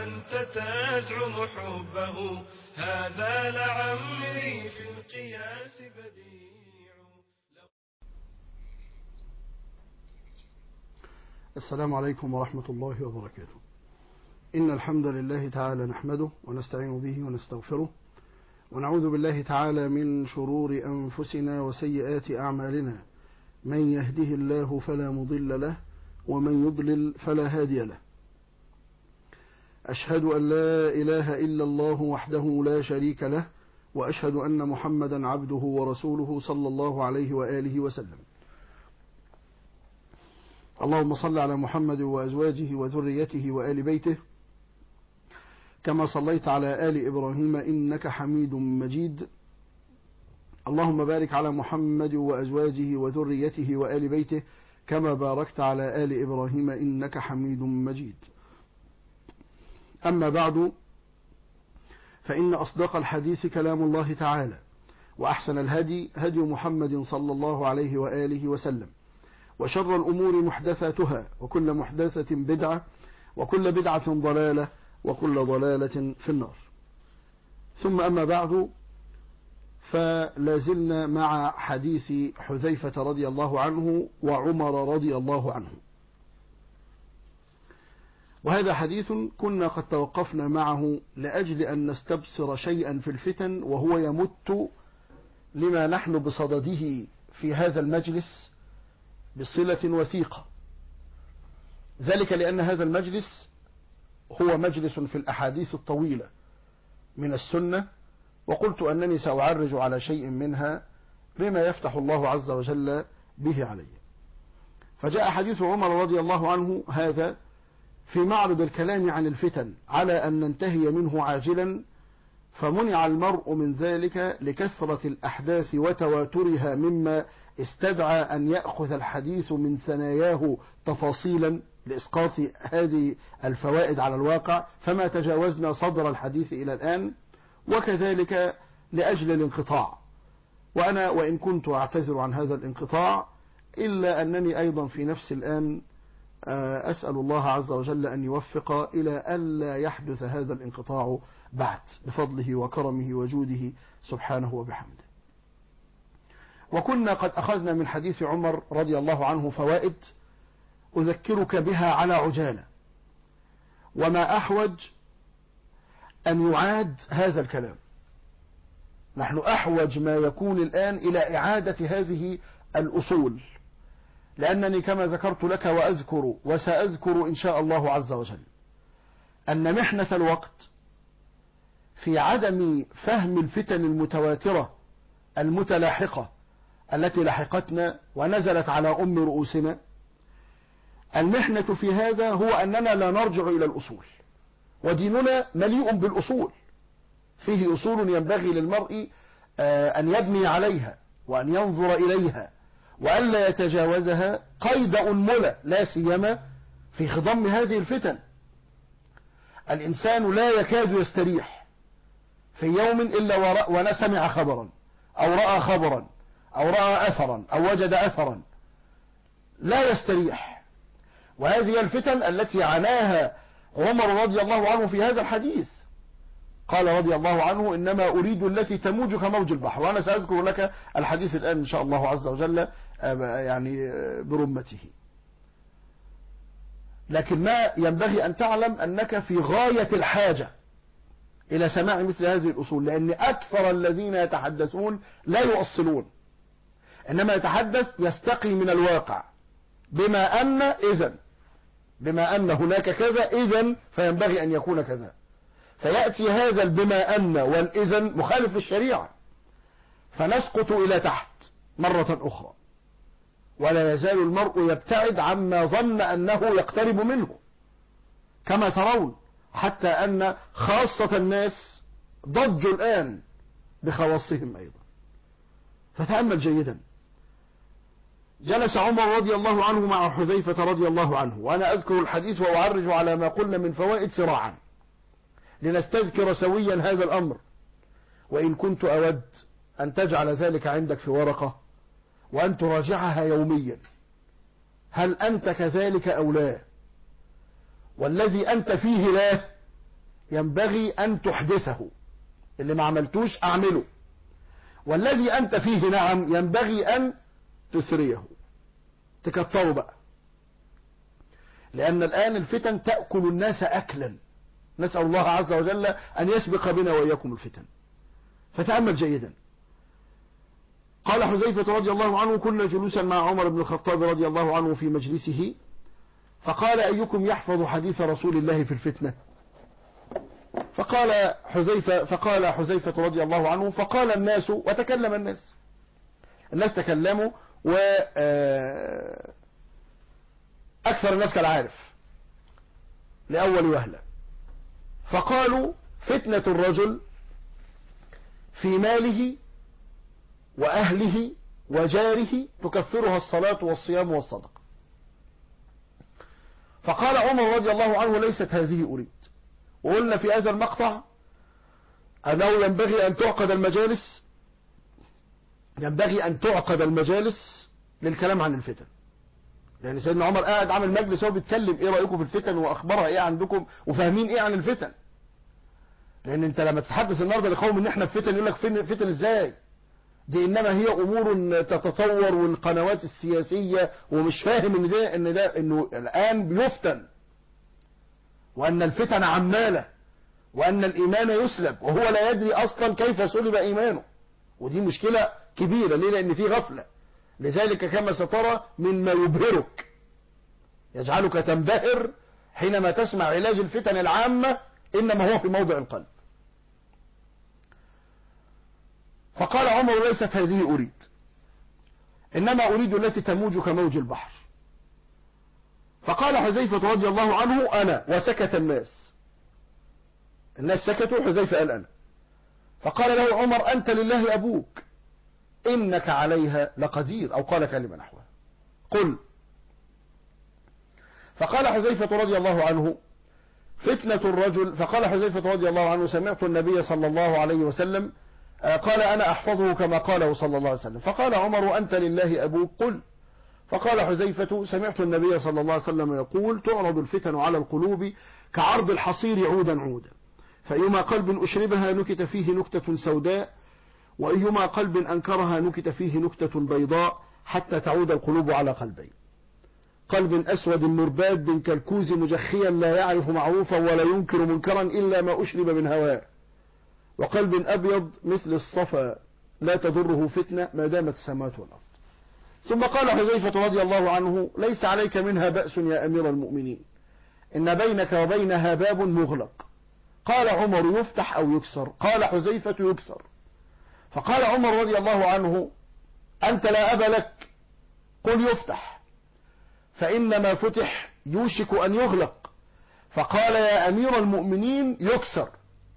وأنت تزعم حبه هذا لعمري في القياس بديع السلام عليكم ورحمة الله وبركاته إن الحمد لله تعالى نحمده ونستعين به ونستغفره ونعوذ بالله تعالى من شرور أنفسنا وسيئات أعمالنا من يهده الله فلا مضل له ومن يضلل فلا هادي له أشهد أن لا إله إلا الله وحده لا شريك له وأشهد أن محمدا عبده ورسوله صلى الله عليه وآله وسلم اللهم صل على محمد وأزواجه وذريته وآل بيته كما صليت على آل إبراهيم إنك حميد مجيد اللهم بارك على محمد وأزواجه وذريته وآل بيته كما باركت على آل إبراهيم إنك حميد مجيد أما بعد فإن أصدق الحديث كلام الله تعالى وأحسن الهدي هدي محمد صلى الله عليه وآله وسلم وشر الأمور محدثاتها وكل محدثة بدعة وكل بدعة ضلالة وكل ضلالة في النار ثم أما بعد فلازلنا مع حديث حذيفة رضي الله عنه وعمر رضي الله عنه وهذا حديث كنا قد توقفنا معه لأجل أن نستبصر شيئا في الفتن وهو يمت لما نحن بصدده في هذا المجلس بصلة وثيقة ذلك لأن هذا المجلس هو مجلس في الأحاديث الطويلة من السنة وقلت أنني سأعرج على شيء منها بما يفتح الله عز وجل به علي فجاء حديث عمر رضي الله عنه هذا في معرض الكلام عن الفتن على أن ننتهي منه عاجلا فمنع المرء من ذلك لكثرة الأحداث وتواترها مما استدعى أن يأخذ الحديث من ثناياه تفاصيلا لإسقاط هذه الفوائد على الواقع فما تجاوزنا صدر الحديث إلى الآن وكذلك لأجل الانقطاع وأنا وإن كنت أعتذر عن هذا الانقطاع إلا أنني أيضا في نفس الآن أسأل الله عز وجل أن يوفق إلى ألا يحدث هذا الانقطاع بعد بفضله وكرمه وجوده سبحانه وبحمده وكنا قد أخذنا من حديث عمر رضي الله عنه فوائد أذكرك بها على عجالة وما أحوج أن يعاد هذا الكلام نحن أحوج ما يكون الآن إلى إعادة هذه الأصول لأنني كما ذكرت لك وأذكر وسأذكر إن شاء الله عز وجل أن محنة الوقت في عدم فهم الفتن المتواترة المتلاحقة التي لحقتنا ونزلت على أم رؤوسنا المحنة في هذا هو أننا لا نرجع إلى الأصول وديننا مليء بالأصول فيه أصول ينبغي للمرء أن يبني عليها وأن ينظر إليها وألا يتجاوزها قيد أنملة لا سيما في خضم هذه الفتن الإنسان لا يكاد يستريح في يوم إلا ونسمع خبرا أو رأى خبرا أو رأى أثرا أو وجد أثرا لا يستريح وهذه الفتن التي عناها عمر رضي الله عنه في هذا الحديث قال رضي الله عنه إنما أريد التي تموج كموج البحر وأنا سأذكر لك الحديث الآن إن شاء الله عز وجل يعني برمته لكن ما ينبغي أن تعلم أنك في غاية الحاجة إلى سماع مثل هذه الأصول لأن أكثر الذين يتحدثون لا يؤصلون إنما يتحدث يستقي من الواقع بما أن إذن بما أن هناك كذا إذن فينبغي أن يكون كذا فيأتي هذا بما أن والإذن مخالف للشريعة فنسقط إلى تحت مرة أخرى ولا يزال المرء يبتعد عما ظن أنه يقترب منه كما ترون حتى أن خاصة الناس ضجوا الآن بخواصهم أيضا فتأمل جيدا جلس عمر رضي الله عنه مع حذيفة رضي الله عنه وأنا أذكر الحديث وأعرج على ما قلنا من فوائد سراعا لنستذكر سويا هذا الأمر وإن كنت أود أن تجعل ذلك عندك في ورقة وأن تراجعها يوميا هل أنت كذلك أو لا والذي أنت فيه لا ينبغي أن تحدثه اللي ما عملتوش أعمله والذي أنت فيه نعم ينبغي أن تثريه تكتره بقى لأن الآن الفتن تأكل الناس أكلا نسأل الله عز وجل أن يسبق بنا وإياكم الفتن فتأمل جيدا قال حذيفة رضي الله عنه كنا جلوسا مع عمر بن الخطاب رضي الله عنه في مجلسه فقال أيكم يحفظ حديث رسول الله في الفتنة فقال حذيفة فقال حذيفة رضي الله عنه فقال الناس وتكلم الناس الناس تكلموا و أكثر الناس كالعارف لأول وهلة فقالوا فتنة الرجل في ماله وأهله وجاره تكفرها الصلاة والصيام والصدقة فقال عمر رضي الله عنه ليست هذه أريد وقلنا في هذا المقطع أنه ينبغي أن تعقد المجالس ينبغي أن تعقد المجالس للكلام عن الفتن لأن سيدنا عمر قاعد عامل مجلس هو بيتكلم إيه رأيكم في الفتن وأخبارها إيه عندكم وفاهمين إيه عن الفتن لأن أنت لما تتحدث النهارده لقوم إن إحنا في فتن يقول لك فين فتن إزاي دي إنما هي أمور تتطور والقنوات السياسية ومش فاهم إن ده إن ده إنه الآن بيفتن وأن الفتن عمالة وأن الإيمان يسلب وهو لا يدري أصلا كيف سلب إيمانه ودي مشكلة كبيرة ليه لأن في غفلة لذلك كما سترى مما يبهرك يجعلك تنبهر حينما تسمع علاج الفتن العامة إنما هو في موضع القلب فقال عمر ليست هذه أريد إنما أريد التي تموج كموج البحر فقال حذيفة رضي الله عنه أنا وسكت الناس الناس سكتوا حذيفة قال أنا فقال له عمر أنت لله أبوك إنك عليها لقدير أو قال كلمة نحوها قل فقال حذيفة رضي الله عنه فتنة الرجل فقال حذيفة رضي الله عنه سمعت النبي صلى الله عليه وسلم قال أنا أحفظه كما قاله صلى الله عليه وسلم فقال عمر أنت لله أبوك قل فقال حذيفة سمعت النبي صلى الله عليه وسلم يقول تعرض الفتن على القلوب كعرض الحصير عودا عودا فأيما قلب أشربها نكت فيه نكتة سوداء وأيما قلب أنكرها نكت فيه نكتة بيضاء حتى تعود القلوب على قلبين قلب أسود مرباد كالكوز مجخيا لا يعرف معروفا ولا ينكر منكرا إلا ما أشرب من هواه وقلب أبيض مثل الصفا لا تضره فتنة ما دامت السماوات والأرض ثم قال حذيفة رضي الله عنه ليس عليك منها بأس يا أمير المؤمنين إن بينك وبينها باب مغلق قال عمر يفتح أو يكسر قال حذيفة يكسر فقال عمر رضي الله عنه أنت لا أب لك قل يفتح فإنما فتح يوشك أن يغلق فقال يا أمير المؤمنين يكسر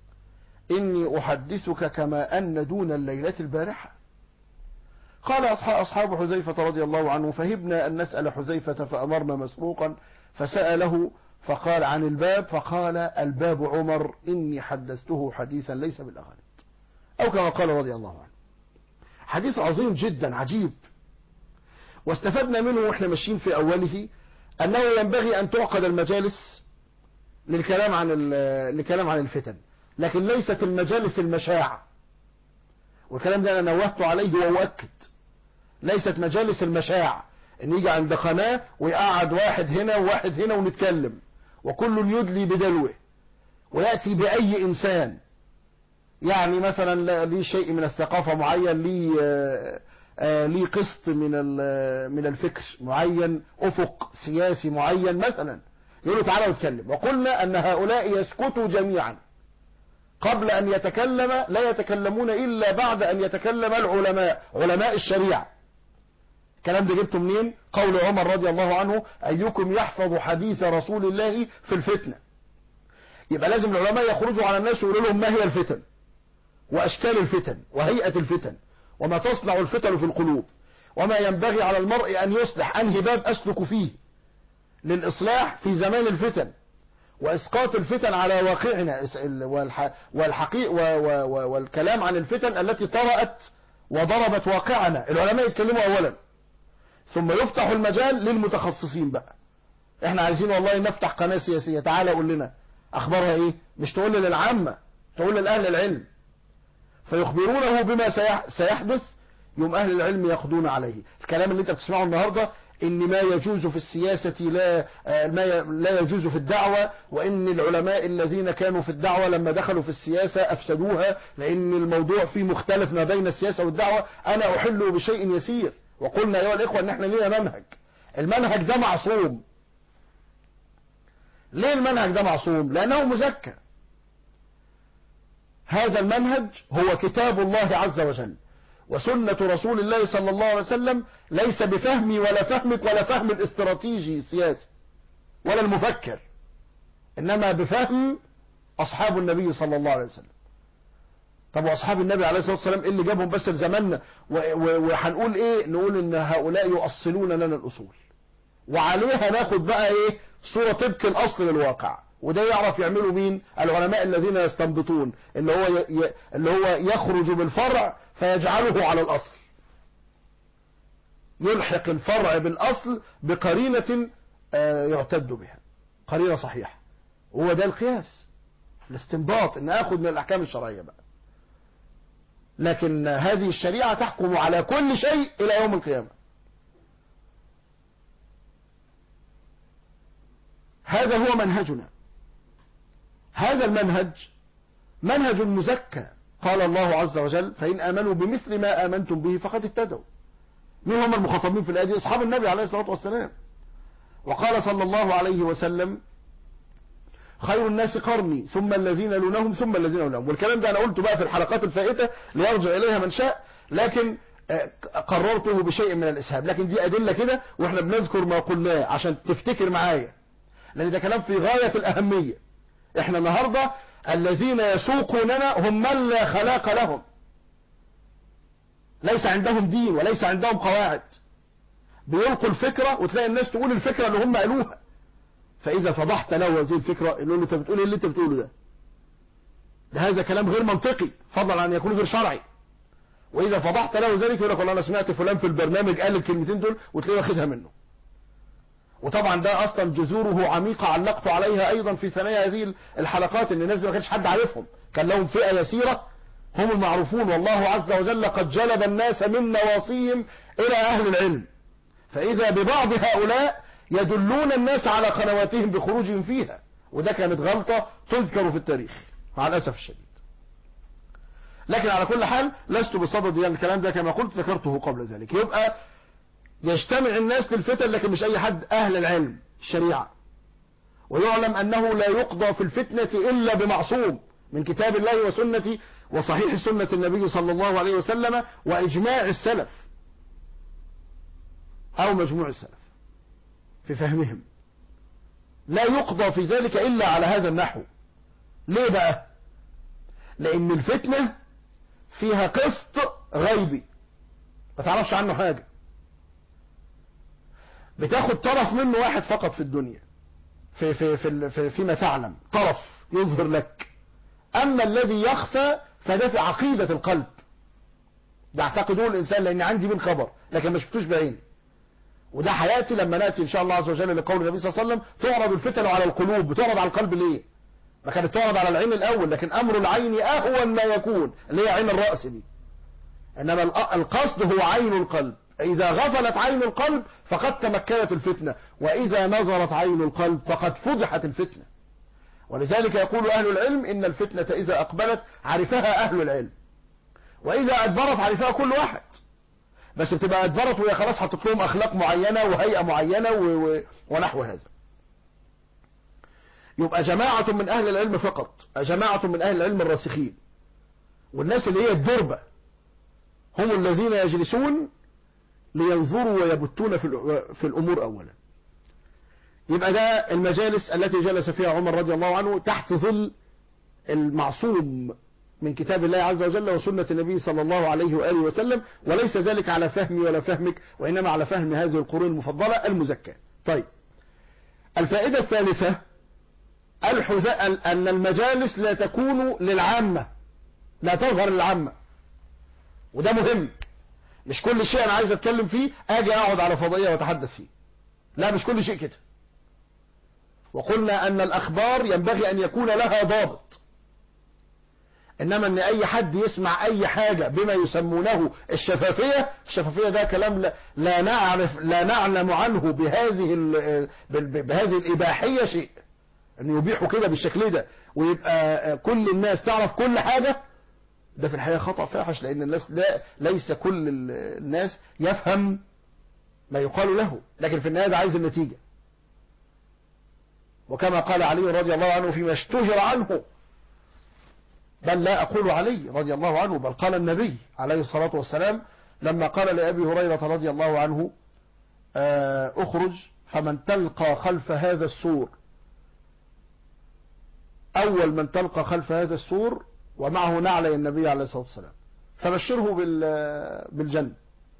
إني أحدثك كما أن دون الليلة البارحة قال أصحاب حذيفة رضي الله عنه فهبنا أن نسأل حذيفة فأمرنا مسروقا فسأله فقال عن الباب فقال الباب عمر إني حدثته حديثا ليس بالأغاني أو كما قال رضي الله عنه حديث عظيم جدا عجيب واستفدنا منه واحنا ماشيين في أوله أنه ينبغي أن تعقد المجالس للكلام عن للكلام عن الفتن لكن ليست المجالس المشاع والكلام ده أنا نوهت عليه وأؤكد ليست مجالس المشاع ان يجي عند قناة ويقعد واحد هنا وواحد هنا ونتكلم وكل يدلي بدلوه ويأتي بأي إنسان يعني مثلا ليه شيء من الثقافة معين ليه ليه قسط من من الفكر معين أفق سياسي معين مثلا يقول له تعالى واتكلم وقلنا أن هؤلاء يسكتوا جميعا قبل أن يتكلم لا يتكلمون إلا بعد أن يتكلم العلماء علماء الشريعة الكلام ده جبته منين قول عمر رضي الله عنه أيكم يحفظ حديث رسول الله في الفتنة يبقى لازم العلماء يخرجوا على الناس ويقولوا لهم ما هي الفتن وأشكال الفتن وهيئة الفتن وما تصنع الفتن في القلوب وما ينبغي على المرء أن يصلح أنهي باب أسلك فيه للإصلاح في زمان الفتن وإسقاط الفتن على واقعنا والحقيق والكلام عن الفتن التي طرأت وضربت واقعنا العلماء يتكلموا أولا ثم يفتح المجال للمتخصصين بقى احنا عايزين والله نفتح قناة سياسية تعالى قول لنا اخبارها ايه مش تقول للعامة تقول للأهل العلم فيخبرونه بما سيح- سيحدث يوم أهل العلم يقضون عليه الكلام اللي انت بتسمعه النهاردة ان ما يجوز في السياسة لا آه، ما ي- لا يجوز في الدعوة وان العلماء الذين كانوا في الدعوة لما دخلوا في السياسة افسدوها لان الموضوع فيه مختلف ما بين السياسة والدعوة انا احله بشيء يسير وقلنا ايها الاخوة ان احنا لينا منهج المنهج ده معصوم ليه المنهج ده معصوم لانه مزكى هذا المنهج هو كتاب الله عز وجل وسنة رسول الله صلى الله عليه وسلم ليس بفهمي ولا فهمك ولا فهم الاستراتيجي السياسي ولا المفكر إنما بفهم أصحاب النبي صلى الله عليه وسلم طب وأصحاب النبي عليه الصلاة والسلام إيه اللي جابهم بس لزماننا و- و- وهنقول إيه نقول إن هؤلاء يؤصلون لنا الأصول وعليها ناخد بقى إيه صورة طبق الأصل للواقع وده يعرف يعمله مين العلماء الذين يستنبطون اللي هو ي... ي... اللي هو يخرج بالفرع فيجعله على الأصل يلحق الفرع بالأصل بقرينة آه، يعتد بها قرينة صحيحة وهو ده القياس الاستنباط ان اخذ من الاحكام الشرعية بقى لكن هذه الشريعة تحكم على كل شيء الى يوم القيامة هذا هو منهجنا هذا المنهج منهج مزكى قال الله عز وجل فإن آمنوا بمثل ما آمنتم به فقد اهتدوا مين هم المخاطبين في الآية دي أصحاب النبي عليه الصلاة والسلام وقال صلى الله عليه وسلم خير الناس قرني ثم الذين لونهم ثم الذين لونهم والكلام ده أنا قلته بقى في الحلقات الفائتة ليرجع إليها من شاء لكن آه، قررته بشيء من الإسهاب لكن دي أدلة كده وإحنا بنذكر ما قلناه عشان تفتكر معايا لأن ده كلام في غاية الأهمية إحنا النهاردة الذين يسوقوننا هم من لا خلاق لهم ليس عندهم دين وليس عندهم قواعد بيلقوا الفكرة وتلاقي الناس تقول الفكرة اللي هم قالوها فإذا فضحت له هذه الفكرة يقول له أنت بتقول إيه اللي أنت بتقوله ده ده هذا كلام غير منطقي فضلا عن يكون غير شرعي وإذا فضحت له ذلك يقول لك والله أنا سمعت فلان في البرنامج قال الكلمتين دول وتلاقيه واخدها منه وطبعا ده اصلا جذوره عميقة علقت عليها ايضا في ثنايا هذه الحلقات ان الناس دي ما كانش حد عارفهم كان لهم فئة يسيرة هم المعروفون والله عز وجل قد جلب الناس من نواصيهم الى اهل العلم فاذا ببعض هؤلاء يدلون الناس على قنواتهم بخروجهم فيها وده كانت غلطة تذكر في التاريخ مع الاسف الشديد لكن على كل حال لست بصدد يعني الكلام ده كما قلت ذكرته قبل ذلك يبقى يجتمع الناس للفتن لكن مش اي حد اهل العلم الشريعة ويعلم انه لا يقضى في الفتنة الا بمعصوم من كتاب الله وسنة وصحيح سنة النبي صلى الله عليه وسلم واجماع السلف او مجموع السلف في فهمهم لا يقضى في ذلك الا على هذا النحو ليه بقى لان الفتنة فيها قسط غيبي ما تعرفش عنه حاجة بتاخد طرف منه واحد فقط في الدنيا في في في في فيما تعلم طرف يظهر لك اما الذي يخفى فده في عقيدة القلب ده اعتقده الانسان لان عندي من خبر لكن ما شفتوش بعيني وده حياتي لما ناتي ان شاء الله عز وجل لقول النبي صلى الله عليه وسلم تعرض الفتن على القلوب بتعرض على القلب ليه ما كانت تعرض على العين الاول لكن امر العين اهون ما يكون اللي هي عين الراس دي انما الق- القصد هو عين القلب اذا غفلت عين القلب فقد تمكنت الفتنة واذا نظرت عين القلب فقد فضحت الفتنة ولذلك يقول اهل العلم ان الفتنة اذا اقبلت عرفها اهل العلم واذا ادبرت عرفها كل واحد بس بتبقى ادبرت وهي خلاص حطت لهم اخلاق معينة وهيئة معينة و... و... ونحو هذا يبقى جماعة من اهل العلم فقط جماعة من اهل العلم الراسخين والناس اللي هي الدربة هم الذين يجلسون لينظروا ويبتون في الأ- في الأمور أولا يبقى ده المجالس التي جلس فيها عمر رضي الله عنه تحت ظل المعصوم من كتاب الله عز وجل وسنة النبي صلى الله عليه وآله وسلم وليس ذلك على فهمي ولا فهمك وإنما على فهم هذه القرون المفضلة المزكاة طيب الفائدة الثالثة الحزاء أن المجالس لا تكون للعامة لا تظهر للعامة وده مهم مش كل شيء انا عايز اتكلم فيه اجي اقعد على فضائية واتحدث فيه لا مش كل شيء كده وقلنا أن الأخبار ينبغي أن يكون لها ضابط إنما أن أي حد يسمع أي حاجة بما يسمونه الشفافية الشفافية ده كلام لا, لا نعرف لا نعلم عنه بهذه ال- ب- بهذه الإباحية شيء أن يبيحوا كده بالشكل ده ويبقى كل الناس تعرف كل حاجة ده في الحقيقة خطأ فاحش لأن الناس لا ليس كل ال- الناس يفهم ما يقال له لكن في النهاية ده عايز النتيجة وكما قال علي رضي الله عنه فيما اشتهر عنه بل لا أقول علي رضي الله عنه بل قال النبي عليه الصلاة والسلام لما قال لأبي هريرة رضي الله عنه آه، اخرج فمن تلقى خلف هذا السور أول من تلقى خلف هذا السور ومعه نعلي النبي عليه الصلاة والسلام فبشره بال- بالجنة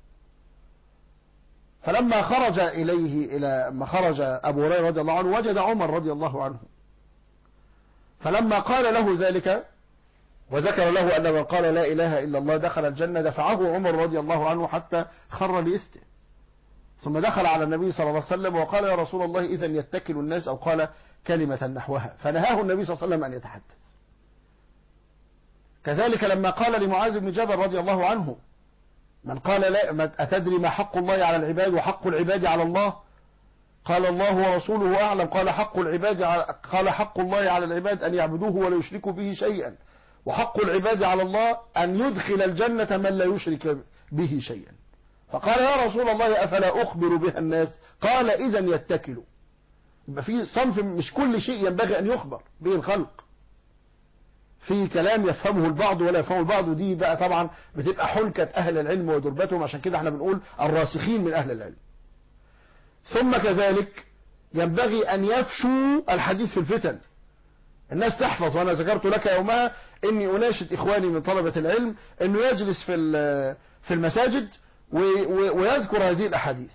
فلما خرج إليه إلى ما خرج أبو هريرة رضي الله عنه وجد عمر رضي الله عنه فلما قال له ذلك وذكر له أن من قال لا إله إلا الله دخل الجنة دفعه عمر رضي الله عنه حتى خر ليسته ثم دخل على النبي صلى الله عليه وسلم وقال يا رسول الله إذا يتكل الناس أو قال كلمة نحوها فنهاه النبي صلى الله عليه وسلم أن يتحدث كذلك لما قال لمعاذ بن جبل رضي الله عنه من قال لا ما أتدري ما حق الله على العباد وحق العباد على الله قال الله ورسوله أعلم قال حق العباد على قال حق الله على العباد أن يعبدوه ولا يشركوا به شيئا وحق العباد على الله أن يدخل الجنة من لا يشرك به شيئا فقال يا رسول الله أفلا أخبر بها الناس قال إذا يتكلوا يبقى في صنف مش كل شيء ينبغي أن يخبر به الخلق في كلام يفهمه البعض ولا يفهمه البعض ودي بقى طبعا بتبقى حلكة أهل العلم ودربتهم عشان كده احنا بنقول الراسخين من أهل العلم ثم كذلك ينبغي أن يفشوا الحديث في الفتن الناس تحفظ وأنا ذكرت لك يومها إني أناشد إخواني من طلبة العلم أنه يجلس في ال- في المساجد و- و- ويذكر هذه الأحاديث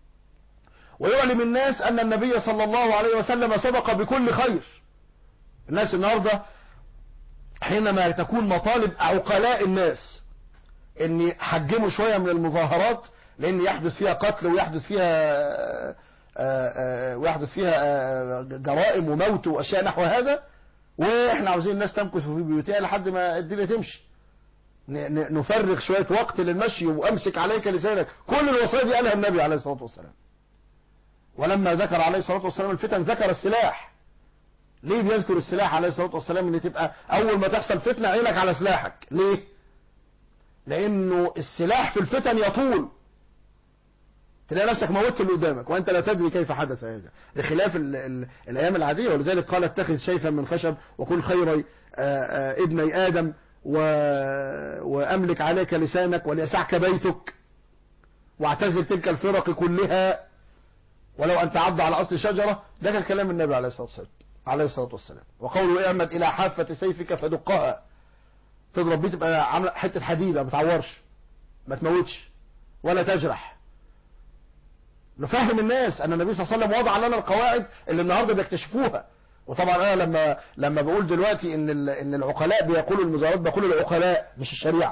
ويعلم الناس أن النبي صلى الله عليه وسلم سبق بكل خير الناس النهاردة حينما تكون مطالب عقلاء الناس ان يحجموا شوية من المظاهرات لان يحدث فيها قتل ويحدث فيها آه، آه، ويحدث فيها آه، جرائم وموت واشياء نحو هذا واحنا عاوزين الناس تمكث في بيوتها لحد ما الدنيا تمشي ن- ن- نفرغ شوية وقت للمشي وامسك عليك لسانك كل الوصايا دي قالها النبي عليه الصلاة والسلام ولما ذكر عليه الصلاة والسلام الفتن ذكر السلاح ليه بيذكر السلاح عليه الصلاة والسلام ان تبقى اول ما تحصل فتنة عينك على سلاحك ليه لانه السلاح في الفتن يطول تلاقي نفسك موتت اللي قدامك وانت لا تدري كيف حدث هذا بخلاف ال ال الايام العادية ولذلك قال اتخذ سيفا من خشب وكن خير آه، آه، ابني ادم و... واملك عليك لسانك وليسعك بيتك واعتزل تلك الفرق كلها ولو ان تعض على اصل شجرة ده كان كلام النبي عليه الصلاة والسلام عليه الصلاة والسلام وقوله اعمد الى حافة سيفك فدقها تضرب بيه تبقى عامله حتة حديدة ما تعورش ما تموتش ولا تجرح نفهم الناس ان النبي صلى الله عليه وسلم وضع لنا القواعد اللي النهارده بيكتشفوها وطبعا انا لما لما بقول دلوقتي ان ال- ان العقلاء بيقولوا المظاهرات بقول العقلاء مش الشريعه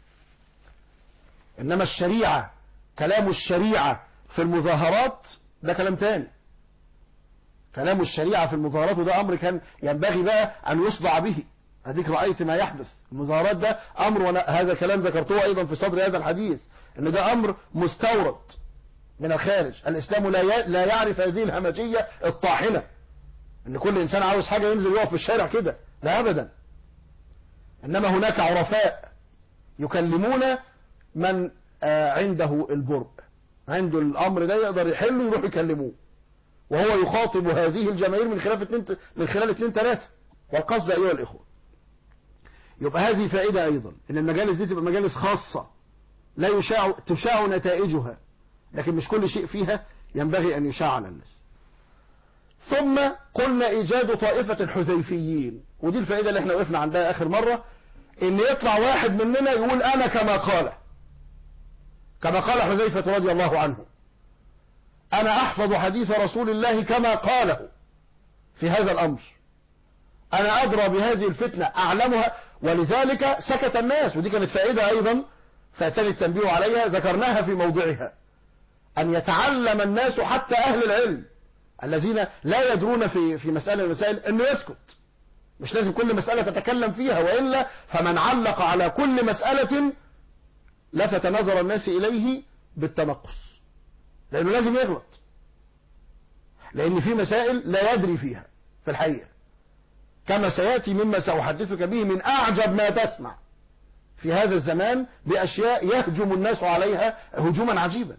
انما الشريعه كلام الشريعه في المظاهرات ده كلام تاني كلام الشريعه في المظاهرات وده امر كان ينبغي بقى ان يصدع به اديك رايت ما يحدث المظاهرات ده امر وانا هذا كلام ذكرته ايضا في صدر هذا الحديث ان ده امر مستورد من الخارج الاسلام لا ي- لا يعرف هذه الهمجيه الطاحنه ان كل انسان عاوز حاجه ينزل يقف في الشارع كده لا ابدا انما هناك عرفاء يكلمون من آه، عنده البرء عنده الامر ده يقدر يحله يروح يكلموه وهو يخاطب هذه الجماهير من خلال اتنين من خلال اتنين تلاته والقصد ايها الاخوه يبقى هذه فائده ايضا ان المجالس دي تبقى مجالس خاصه لا يشاع تشاع نتائجها لكن مش كل شيء فيها ينبغي ان يشاع على الناس ثم قلنا ايجاد طائفة الحذيفيين ودي الفائدة اللي احنا وقفنا عندها اخر مرة ان يطلع واحد مننا يقول انا كما قال كما قال حذيفة رضي الله عنه انا احفظ حديث رسول الله كما قاله في هذا الامر انا ادرى بهذه الفتنة اعلمها ولذلك سكت الناس ودي كانت فائدة ايضا فاتني التنبيه عليها ذكرناها في موضعها ان يتعلم الناس حتى اهل العلم الذين لا يدرون في في مسألة من المسائل انه يسكت مش لازم كل مسألة تتكلم فيها وإلا فمن علق على كل مسألة لفت نظر الناس إليه بالتنقص لأنه لازم يغلط لأن في مسائل لا يدري فيها في الحقيقة كما سيأتي مما سأحدثك به من أعجب ما تسمع في هذا الزمان بأشياء يهجم الناس عليها هجوما عجيبا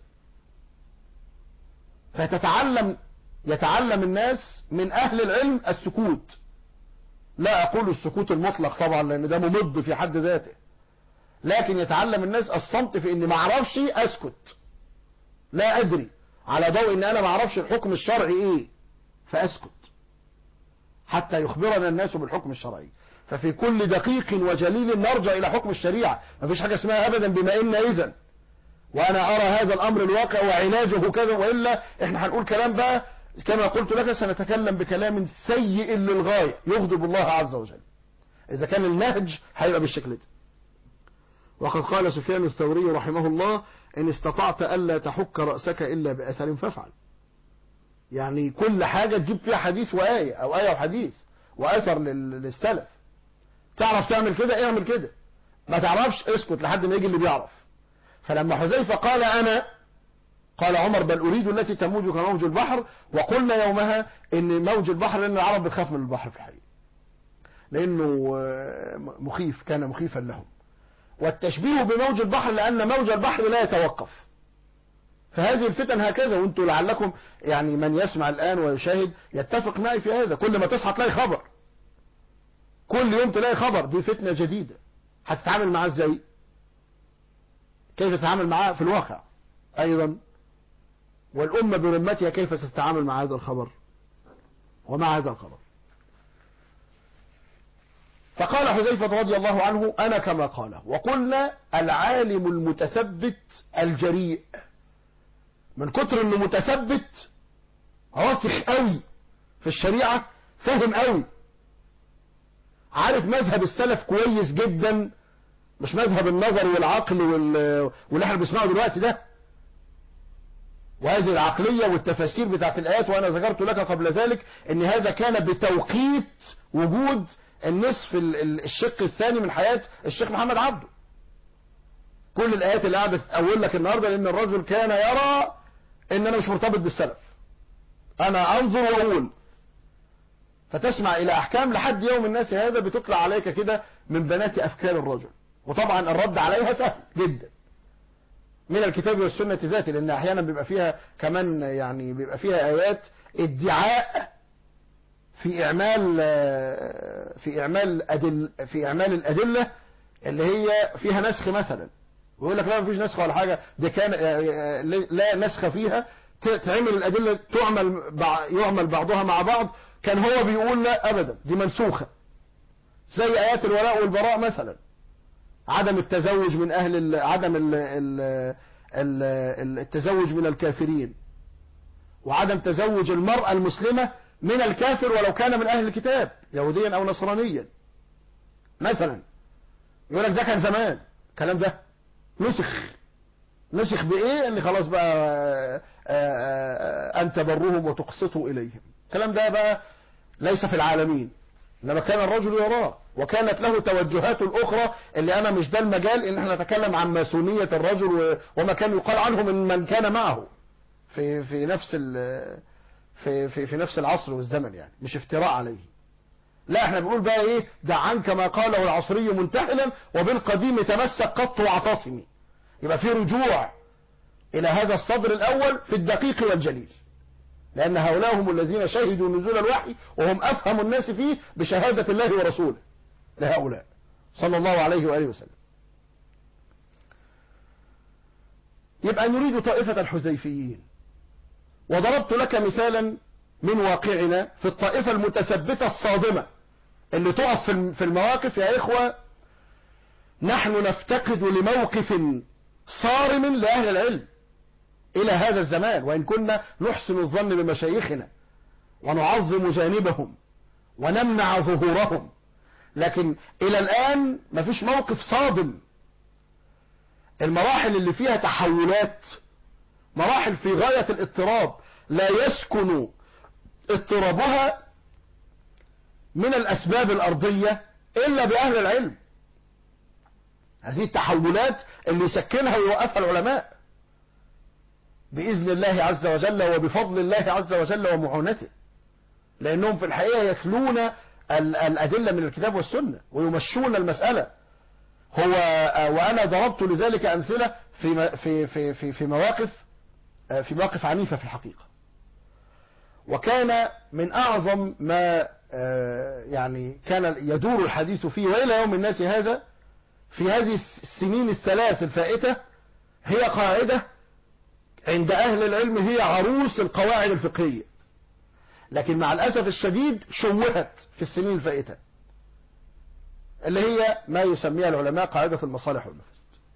فتتعلم يتعلم الناس من أهل العلم السكوت لا أقول السكوت المطلق طبعا لأن ده ممض في حد ذاته لكن يتعلم الناس الصمت في إني ما اعرفش أسكت لا أدري على ضوء إن أنا ما اعرفش الحكم الشرعي إيه فأسكت حتى يخبرنا الناس بالحكم الشرعي ففي كل دقيق وجليل نرجع إلى حكم الشريعة ما فيش حاجة اسمها أبدا بما إن إذن وأنا أرى هذا الأمر الواقع وعلاجه كذا وإلا إحنا هنقول كلام بقى كما قلت لك سنتكلم بكلام سيء للغاية يغضب الله عز وجل إذا كان النهج هيبقى بالشكل ده وقد قال سفيان الثوري رحمه الله إن استطعت ألا تحك رأسك إلا بأثر فافعل يعني كل حاجة تجيب فيها حديث وآية أو آية وحديث وأثر لل- للسلف تعرف تعمل كده اعمل كده ما تعرفش اسكت لحد ما يجي اللي بيعرف فلما حذيفة قال أنا قال عمر بل أريد التي تموج كموج البحر وقلنا يومها إن موج البحر لأن العرب بتخاف من البحر في الحقيقة لأنه آه، مخيف كان مخيفا لهم والتشبيه بموج البحر لأن موج البحر لا يتوقف فهذه الفتن هكذا وانتم لعلكم يعني من يسمع الآن ويشاهد يتفق معي في هذا كل ما تصحى تلاقي خبر كل يوم تلاقي خبر دي فتنة جديدة هتتعامل معاه ازاي كيف تتعامل معاه في الواقع ايضا والامة برمتها كيف ستتعامل مع هذا الخبر ومع هذا الخبر فقال حذيفة رضي الله عنه أنا كما قال وقلنا العالم المتثبت الجريء من كتر انه متثبت راسخ قوي في الشريعة فاهم قوي عارف مذهب السلف كويس جدا مش مذهب النظر والعقل وال... واللي احنا بنسمعه دلوقتي ده وهذه العقلية والتفاسير بتاعت الآيات وأنا ذكرت لك قبل ذلك أن هذا كان بتوقيت وجود النصف ال- ال- الشق الثاني من حياة الشيخ محمد عبده كل الآيات اللي قاعدة تتأول لك النهاردة لأن الرجل كان يرى أن أنا مش مرتبط بالسلف أنا أنظر وأقول فتسمع إلى أحكام لحد يوم الناس هذا بتطلع عليك كده من بنات أفكار الرجل وطبعا الرد عليها سهل جدا من الكتاب والسنة ذاته لأن أحيانا بيبقى فيها كمان يعني بيبقى فيها آيات ادعاء في إعمال في إعمال أدل في إعمال الأدلة اللي هي فيها نسخ مثلا ويقول لك لا مفيش نسخ ولا حاجة دي كان لا نسخ فيها تعمل الأدلة تعمل بع- يعمل بعضها مع بعض كان هو بيقول لا أبدا دي منسوخة زي آيات الولاء والبراء مثلا عدم التزوج من أهل ال... عدم ال... ال... ال... ال- التزوج من الكافرين وعدم تزوج المرأة المسلمة من الكافر ولو كان من أهل الكتاب يهوديا أو نصرانيا مثلا يقول لك ده كان زمان الكلام ده نسخ نسخ بإيه اللي خلاص بقى آه، آه، أن تبرهم وتقسطوا إليهم الكلام ده بقى ليس في العالمين انما كان الرجل يراه وكانت له توجهات الاخرى اللي انا مش ده المجال ان احنا نتكلم عن ماسونية الرجل و- وما كان يقال عنه من من كان معه في في نفس ال في في في نفس العصر والزمن يعني مش افتراء عليه لا احنا بنقول بقى ايه دع عنك ما قاله العصري منتحلا وبالقديم تمسك قط واعتصمي يبقى في رجوع الى هذا الصدر الاول في الدقيق والجليل لأن هؤلاء هم الذين شهدوا نزول الوحي وهم أفهم الناس فيه بشهادة الله ورسوله لهؤلاء صلى الله عليه وآله وسلم يبقى نريد طائفة الحذيفيين وضربت لك مثالا من واقعنا في الطائفة المتثبتة الصادمة اللي تقف في في المواقف يا إخوة نحن نفتقد لموقف صارم لأهل العلم إلى هذا الزمان وإن كنا نحسن الظن بمشايخنا ونعظم جانبهم ونمنع ظهورهم لكن إلى الآن مفيش موقف صادم المراحل اللي فيها تحولات مراحل في غاية الاضطراب لا يسكن اضطرابها من الأسباب الأرضية إلا بأهل العلم هذه التحولات اللي يسكنها ويوقفها العلماء بإذن الله عز وجل وبفضل الله عز وجل ومعونته لأنهم في الحقيقة يتلون الأدلة من الكتاب والسنة ويمشون المسألة هو وأنا ضربت لذلك أمثلة في في في في, في مواقف في مواقف عنيفة في الحقيقة وكان من أعظم ما يعني كان يدور الحديث فيه وإلى يوم الناس هذا في هذه السنين الثلاث الفائتة هي قاعدة عند أهل العلم هي عروس القواعد الفقهية لكن مع الأسف الشديد شوهت في السنين الفائتة اللي هي ما يسميها العلماء قاعدة المصالح والمفاسد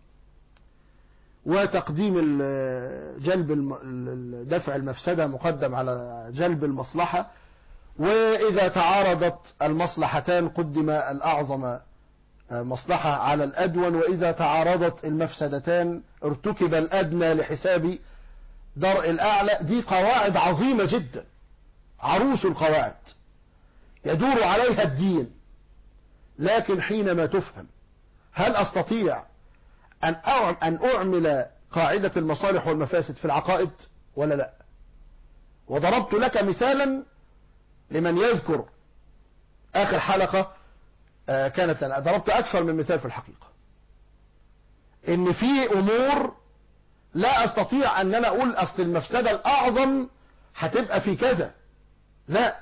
وتقديم جلب دفع المفسدة مقدم على جلب المصلحة وإذا تعارضت المصلحتان قدم الأعظم مصلحة على الأدون وإذا تعارضت المفسدتان ارتكب الأدنى لحساب درء الأعلى دي قواعد عظيمة جدا عروس القواعد يدور عليها الدين لكن حينما تفهم هل أستطيع أن أن أعمل قاعدة المصالح والمفاسد في العقائد ولا لا وضربت لك مثالا لمن يذكر آخر حلقة كانت أنا ضربت أكثر من مثال في الحقيقة إن في أمور لا أستطيع أن أنا أقول أصل المفسدة الأعظم هتبقى في كذا لا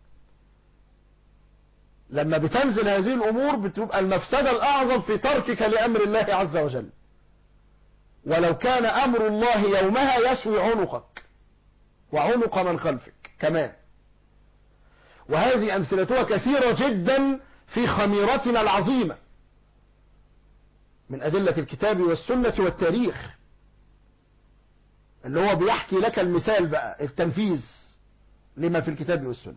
لما بتنزل هذه الأمور بتبقى المفسدة الأعظم في تركك لأمر الله عز وجل ولو كان أمر الله يومها يسوي عنقك وعنق من خلفك كمان وهذه أمثلتها كثيرة جدا في خميرتنا العظيمة من أدلة الكتاب والسنة والتاريخ اللي هو بيحكي لك المثال بقى التنفيذ لما في الكتاب والسنة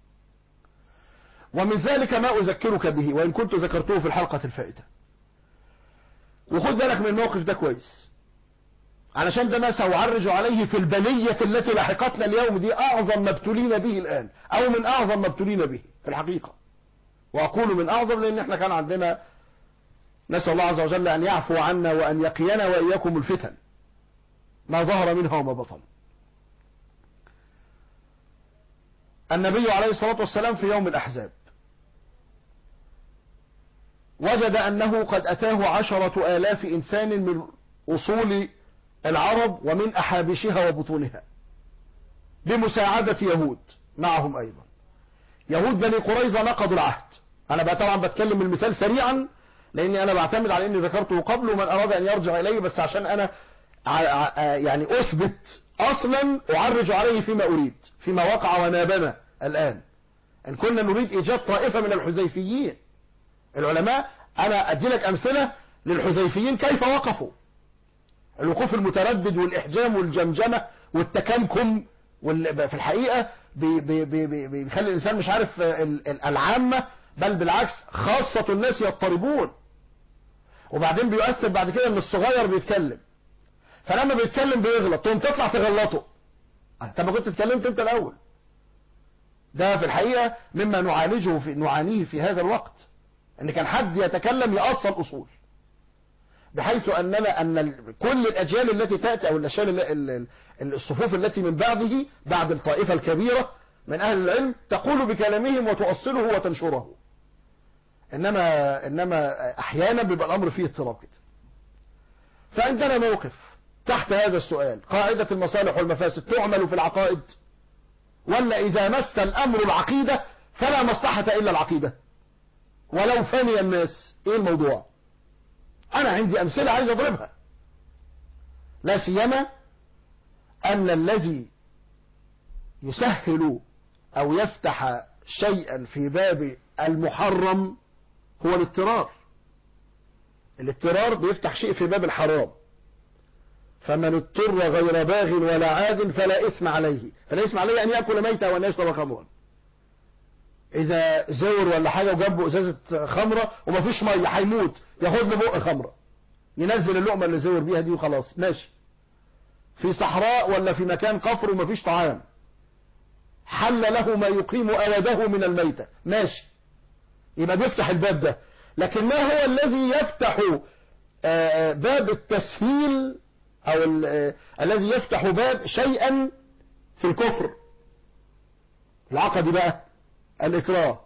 ومن ذلك ما أذكرك به وإن كنت ذكرته في الحلقة الفائتة وخد بالك من الموقف ده كويس علشان ده ما سأعرج عليه في البلية التي لحقتنا اليوم دي أعظم ما ابتلينا به الآن أو من أعظم ما ابتلينا به في الحقيقة وأقول من أعظم لأن احنا كان عندنا نسأل الله عز وجل أن يعفو عنا وأن يقينا وإياكم الفتن ما ظهر منها وما بطن النبي عليه الصلاة والسلام في يوم الأحزاب وجد أنه قد أتاه عشرة آلاف إنسان من أصول العرب ومن أحابشها وبطونها بمساعدة يهود معهم أيضا يهود بني قريظة نقضوا العهد أنا بقى طبعا بتكلم المثال سريعا لأني أنا بعتمد على أني ذكرته قبل ومن أراد أن يرجع إليه بس عشان أنا يعني أثبت أصلا أعرج عليه فيما أريد فيما وقع ونابنا الآن إن كنا نريد إيجاد طائفة من الحذيفيين العلماء أنا أدي لك أمثلة للحذيفيين كيف وقفوا الوقوف المتردد والإحجام والجمجمة والتكمكم في الحقيقة بيخلي الإنسان مش عارف العامة بل بالعكس خاصة الناس يضطربون وبعدين بيؤثر بعد كده ان الصغير بيتكلم فلما بيتكلم بيغلط تقوم تطلع تغلطه انت ما كنت اتكلمت انت الاول ده في الحقيقة مما نعالجه في نعانيه في هذا الوقت ان كان حد يتكلم يأصل اصول بحيث اننا ان كل الاجيال التي تاتي او الاشياء الصفوف التي من بعده بعد الطائفه الكبيره من اهل العلم تقول بكلامهم وتؤصله وتنشره انما انما احيانا بيبقى الامر فيه اضطراب كده فعندنا موقف تحت هذا السؤال قاعده المصالح والمفاسد تعمل في العقائد ولا اذا مس الامر العقيده فلا مصلحه الا العقيده ولو فني الناس ايه الموضوع انا عندي امثله عايز اضربها لا سيما ان الذي يسهل او يفتح شيئا في باب المحرم هو الاضطرار الاضطرار بيفتح شيء في باب الحرام فمن اضطر غير باغ ولا عاد فلا اسم عليه فلا اسم عليه ان ياكل ميتا وان يشرب خمرا اذا زور ولا حاجه وجاب ازازه خمره ومفيش ميه هيموت ياخد له بق خمره ينزل اللقمه اللي زور بيها دي وخلاص ماشي في صحراء ولا في مكان قفر ومفيش طعام حل له ما يقيم أوده من الميتة ماشي يبقى بيفتح الباب ده لكن ما هو الذي يفتح آه، باب التسهيل أو ال- آه، الذي يفتح باب شيئا في الكفر العقد بقى الإكراه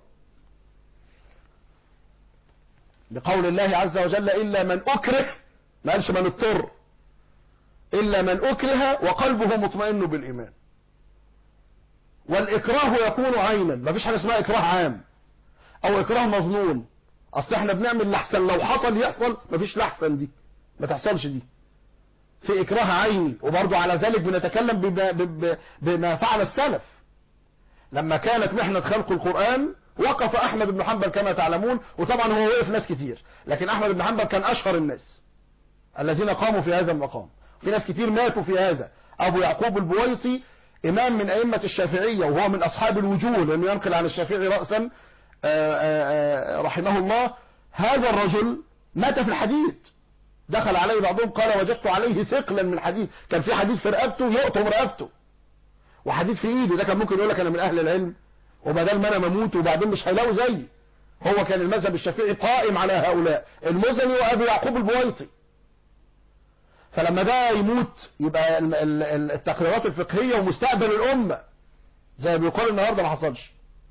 بقول الله عز وجل إلا من أكره ما قالش من اضطر إلا من أكره وقلبه مطمئن بالإيمان والإكراه يكون عينا ما فيش حاجة اسمها إكراه عام أو إكراه مظنون أصل احنا بنعمل لحسن لو حصل يحصل ما فيش لحسن دي ما تحصلش دي في إكراه عيني وبرضه على ذلك بنتكلم بما, بما- بما فعل السلف لما كانت محنة خلق القرآن وقف أحمد بن حنبل كما تعلمون وطبعا هو وقف ناس كتير لكن أحمد بن حنبل كان أشهر الناس الذين قاموا في هذا المقام في ناس كتير ماتوا في هذا أبو يعقوب البويطي إمام من أئمة الشافعية وهو من أصحاب الوجوه لأنه ينقل عن الشافعي رأسا آآ آآ رحمه الله هذا الرجل مات في الحديد دخل عليه بعضهم قال وجدت عليه ثقلا من حديد كان في حديد في رقبته يقطم رقبته وحديد في ايده ده كان ممكن يقول لك انا من اهل العلم وبدل ما انا مموت وبعدين مش هيلاقوا زيي هو كان المذهب الشافعي قائم على هؤلاء المزني وابي يعقوب البويطي فلما ده يموت يبقى ال- ال- ال- التقريرات الفقهية ومستقبل الأمة زي ما بيقال النهاردة ما حصلش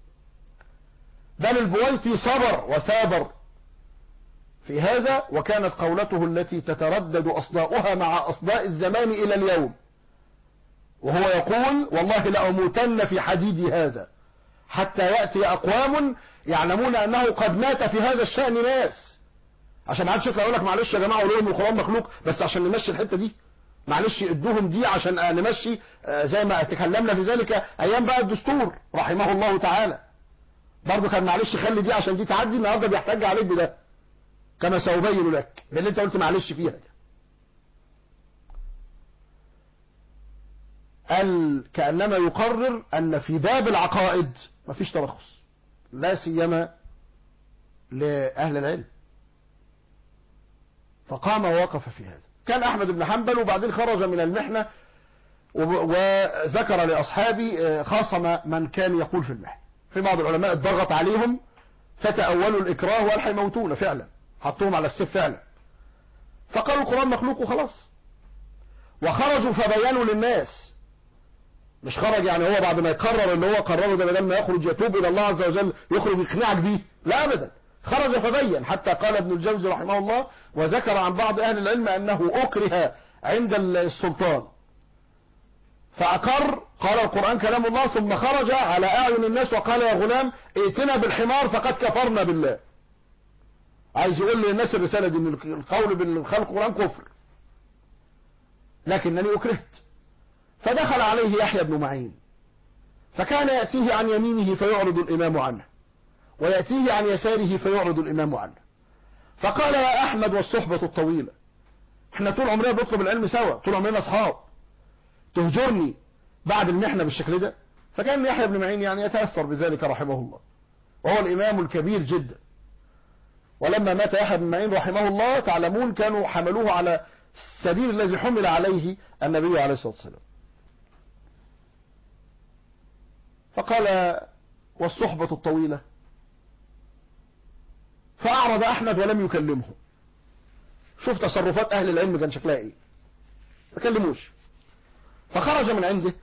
بل البويطي صبر وثابر في هذا وكانت قولته التي تتردد أصداؤها مع أصداء الزمان إلى اليوم وهو يقول والله لأموتن في حديدي هذا حتى يأتي أقوام يعلمون أنه قد مات في هذا الشأن ناس عشان ما حدش يطلع يقول لك معلش يا جماعه قولوا لهم القران مخلوق بس عشان نمشي الحته دي معلش ادوهم دي عشان آه، نمشي آه، زي ما تكلمنا في ذلك ايام بقى الدستور رحمه الله تعالى برضه كان معلش خلي دي عشان دي تعدي النهارده بيحتج عليك بده كما سأبين لك باللي انت قلت معلش فيها ده قال كأنما يقرر أن في باب العقائد مفيش ترخص لا سيما لأهل العلم فقام ووقف في هذا كان أحمد بن حنبل وبعدين خرج من المحنة وب- وذكر لأصحابه آه، خاصم من كان يقول في المحنة في بعض العلماء اتضغط عليهم فتأولوا الإكراه وقال هيموتونا فعلا حطوهم على السيف فعلا فقالوا القرآن مخلوق وخلاص وخرجوا فبينوا للناس مش خرج يعني هو بعد ما يقرر اللي هو قرره ده بدل ما يخرج يتوب الى الله عز وجل يخرج يقنعك بيه لا ابدا خرج فبين حتى قال ابن الجوزي رحمه الله وذكر عن بعض اهل العلم انه اكره عند السلطان فاقر قال القران كلام الله ثم خرج على اعين الناس وقال يا غلام ائتنا بالحمار فقد كفرنا بالله عايز يقول للناس الرساله دي ان القول بالخلق القران كفر لكنني اكرهت فدخل عليه يحيى بن معين فكان يأتيه عن يمينه فيعرض الإمام عنه ويأتيه عن يساره فيعرض الإمام عنه فقال يا أحمد والصحبة الطويلة احنا طول عمرنا بنطلب العلم سوا طول عمرنا أصحاب تهجرني بعد المحنة بالشكل ده فكان يحيى بن معين يعني يتأثر بذلك رحمه الله وهو الإمام الكبير جدا ولما مات يحيى بن معين رحمه الله تعلمون كانوا حملوه على السبيل الذي حمل عليه النبي عليه الصلاة والسلام فقال والصحبة الطويلة فأعرض أحمد ولم يكلمه شوف تصرفات أهل العلم كان شكلها إيه ما كلموش فخرج من عنده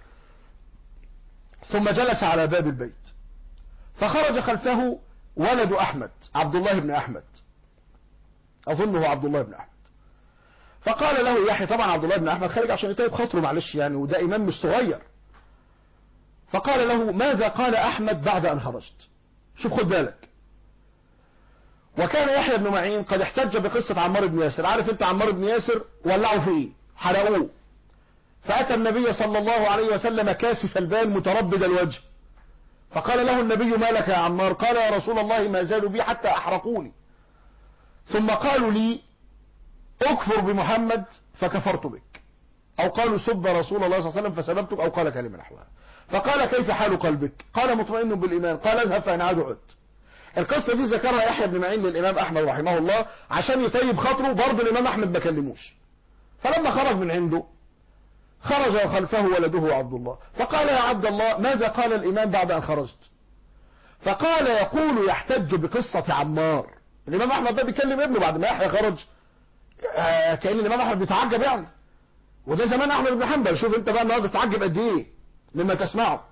ثم جلس على باب البيت فخرج خلفه ولد أحمد عبد الله بن أحمد أظنه عبد الله بن أحمد فقال له يحيى طبعا عبد الله بن أحمد خارج عشان يطيب خاطره معلش يعني وده إمام مش صغير فقال له ماذا قال أحمد بعد أن خرجت شوف خد بالك وكان يحيى بن معين قد احتج بقصة عمار بن ياسر عارف انت عمار بن ياسر ولعوا فيه حرقوه فأتى النبي صلى الله عليه وسلم كاسف البال متربد الوجه فقال له النبي ما لك يا عمار قال يا رسول الله ما زالوا بي حتى أحرقوني ثم قالوا لي اكفر بمحمد فكفرت بك أو قالوا سب رسول الله صلى الله عليه وسلم فسببتك أو قال كلمة نحوها فقال كيف حال قلبك قال مطمئن بالإيمان قال اذهب فإن عاد عد القصة دي ذكرها يحيى بن معين للإمام أحمد رحمه الله عشان يطيب خاطره برضه الإمام أحمد ما كلموش فلما خرج من عنده خرج وخلفه ولده عبد الله فقال يا عبد الله ماذا قال الإمام بعد أن خرجت فقال يقول يحتج بقصة عمار الإمام أحمد ده بيكلم ابنه بعد ما يحيى خرج آه، كأن الإمام أحمد بيتعجب يعني وده زمان أحمد بن حنبل شوف أنت بقى النهارده تتعجب قد إيه مما تسمعه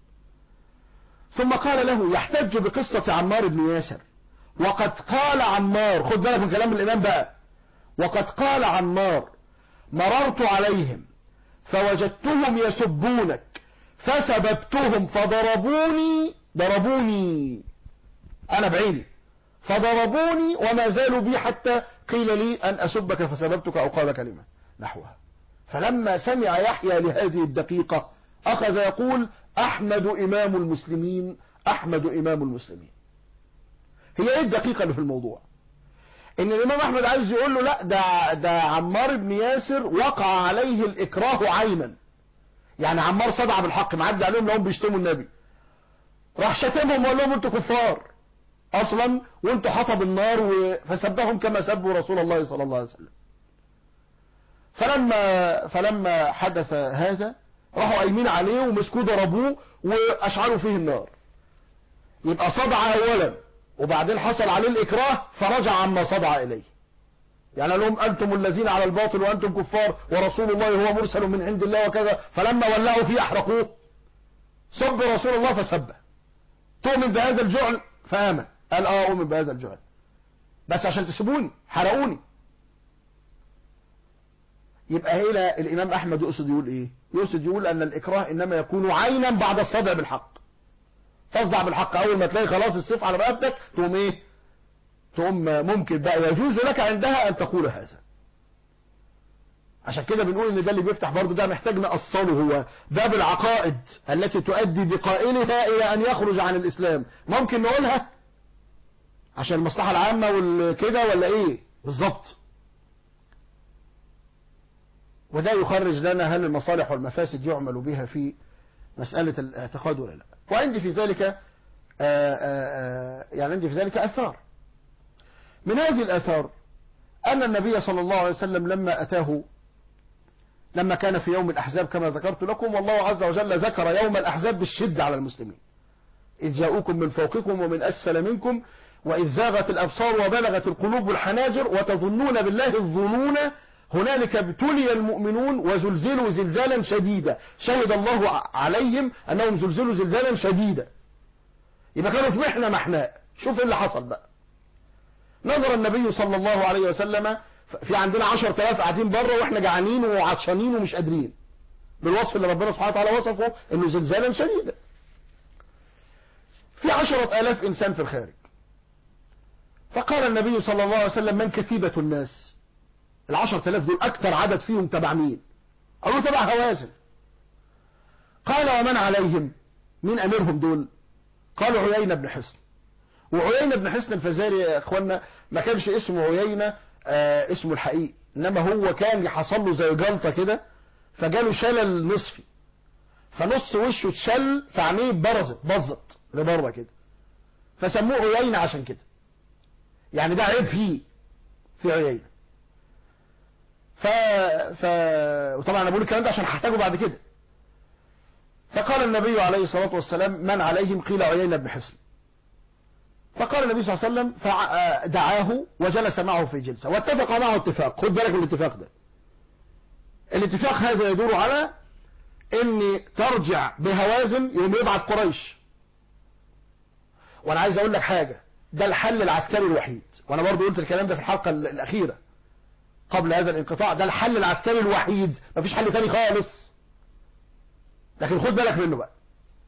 ثم قال له يحتج بقصة عمار بن ياسر وقد قال عمار خد بالك من كلام الإمام بقى وقد قال عمار مررت عليهم فوجدتهم يسبونك فسببتهم فضربوني ضربوني أنا بعيني فضربوني وما زالوا بي حتى قيل لي أن أسبك فسببتك أو قال كلمة نحوها فلما سمع يحيى لهذه الدقيقة أخذ يقول أحمد إمام المسلمين أحمد إمام المسلمين هي إيه الدقيقة اللي في الموضوع ان الامام احمد عايز يقول له لا ده ده عمار بن ياسر وقع عليه الاكراه عينا يعني عمار صدع بالحق معدي عليهم لهم بيشتموا النبي راح شتمهم وقال لهم انتوا كفار اصلا وانتوا حطب النار و... فسبهم كما سبوا رسول الله صلى الله عليه وسلم فلما فلما حدث هذا راحوا قايمين عليه ومسكوه ضربوه واشعلوا فيه النار يبقى صدع اولا وبعدين حصل عليه الإكراه فرجع عما صدع إليه يعني قال لهم أنتم الذين على الباطل وأنتم كفار ورسول الله هو مرسل من عند الله وكذا فلما ولعوا فيه أحرقوه سب رسول الله فسبه تؤمن بهذا الجعل فآمن قال آه أؤمن بهذا الجعل بس عشان تسيبوني حرقوني يبقى هنا الإمام أحمد يقصد يقول إيه يقصد يقول أن الإكراه إنما يكون عينا بعد الصدع بالحق تصدع بالحق اول ما تلاقي خلاص السيف على رقبتك تقوم ايه تقوم ممكن بقى يجوز لك عندها ان تقول هذا عشان كده بنقول ان ده اللي بيفتح برضه ده محتاج نقصله هو باب العقائد التي تؤدي بقائلها الى ان يخرج عن الاسلام ممكن نقولها عشان المصلحة العامة والكده ولا ايه بالظبط وده يخرج لنا هل المصالح والمفاسد يعمل بها في مسألة الاعتقاد ولا لا وعندي في ذلك آآ آآ يعني عندي في ذلك أثار من هذه الأثار أن النبي صلى الله عليه وسلم لما أتاه لما كان في يوم الأحزاب كما ذكرت لكم والله عز وجل ذكر يوم الأحزاب بالشدة على المسلمين إذ جاءوكم من فوقكم ومن أسفل منكم وإذ زاغت الأبصار وبلغت القلوب الحناجر وتظنون بالله الظنون هنالك ابتلي المؤمنون وزلزلوا زلزالا شديدا شهد الله عليهم أنهم زلزلوا زلزالا شديدا يبقى كانوا في محنة محناء شوف ايه اللي حصل بقى نظر النبي صلى الله عليه وسلم في عندنا عشر تلاف قاعدين بره واحنا جعانين وعطشانين ومش قادرين بالوصف اللي ربنا سبحانه وتعالى وصفه انه زلزالا شديدا في عشرة آلاف إنسان في الخارج فقال النبي صلى الله عليه وسلم من كتيبة الناس العشر تلاف دول أكثر عدد فيهم تبع مين قالوا تبع هوازن قال ومن عليهم مين أميرهم دول قالوا عيينة بن حصن وعيينة بن حصن الفزاري يا اخوانا ما كانش اسمه عيينة آه اسمه الحقيقي انما هو كان حصل له زي جلطة كده فجاله شلل نصفي فنص وشه اتشل فعينيه برزت بظت لبره كده فسموه عيينة عشان كده يعني ده عيب فيه في عيينة ف... ف... وطبعا انا بقول الكلام ده عشان هحتاجه بعد كده فقال النبي عليه الصلاة والسلام من عليهم قيل عيينة بن حصن فقال النبي صلى الله عليه وسلم فدعاه وجلس معه في جلسة واتفق معه اتفاق خد بالك من الاتفاق ده الاتفاق هذا يدور على ان ترجع بهوازن يوم يبعث قريش وانا عايز اقول لك حاجة ده الحل العسكري الوحيد وانا برضو قلت الكلام ده في الحلقة الاخيرة قبل هذا الانقطاع ده الحل العسكري الوحيد مفيش حل تاني خالص لكن خد بالك منه بقى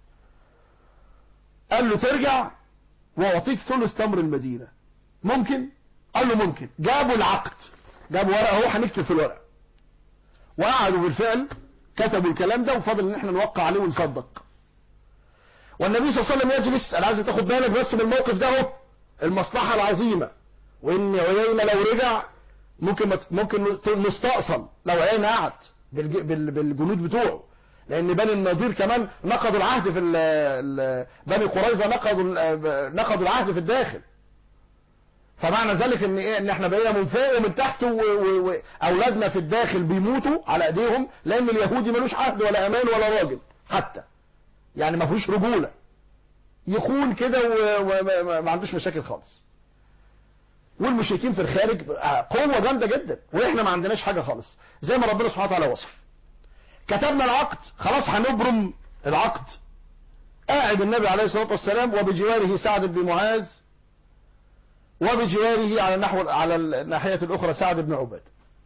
قال له ترجع واعطيك ثلث تمر المدينة ممكن قال له ممكن جابوا العقد جابوا ورقه اهو هنكتب في الورق وقعدوا بالفعل كتبوا الكلام ده وفضل ان احنا نوقع عليه ونصدق والنبي صلى الله عليه وسلم يجلس انا عايز تاخد بالك بس من الموقف ده اهو المصلحة العظيمة وان عيينة لو رجع ممكن ممكن نستأصل لو عيينة قعد بالجنود بتوعه لان بني النضير كمان نقضوا العهد في ال بني قريظة نقضوا نقضوا العهد في الداخل فمعنى ذلك ان ايه ان احنا بقينا من فوق ومن تحت واولادنا في الداخل بيموتوا على ايديهم لان اليهودي ملوش عهد ولا امان ولا راجل حتى يعني ما فيهوش رجوله يخون كده وما عندوش مشاكل خالص والمشركين في الخارج قوة جامدة جدا واحنا ما عندناش حاجة خالص زي ما ربنا سبحانه وتعالى وصف كتبنا العقد خلاص هنبرم العقد قاعد النبي عليه الصلاة والسلام وبجواره سعد بن معاذ وبجواره على النحو على الناحية الأخرى سعد بن عباد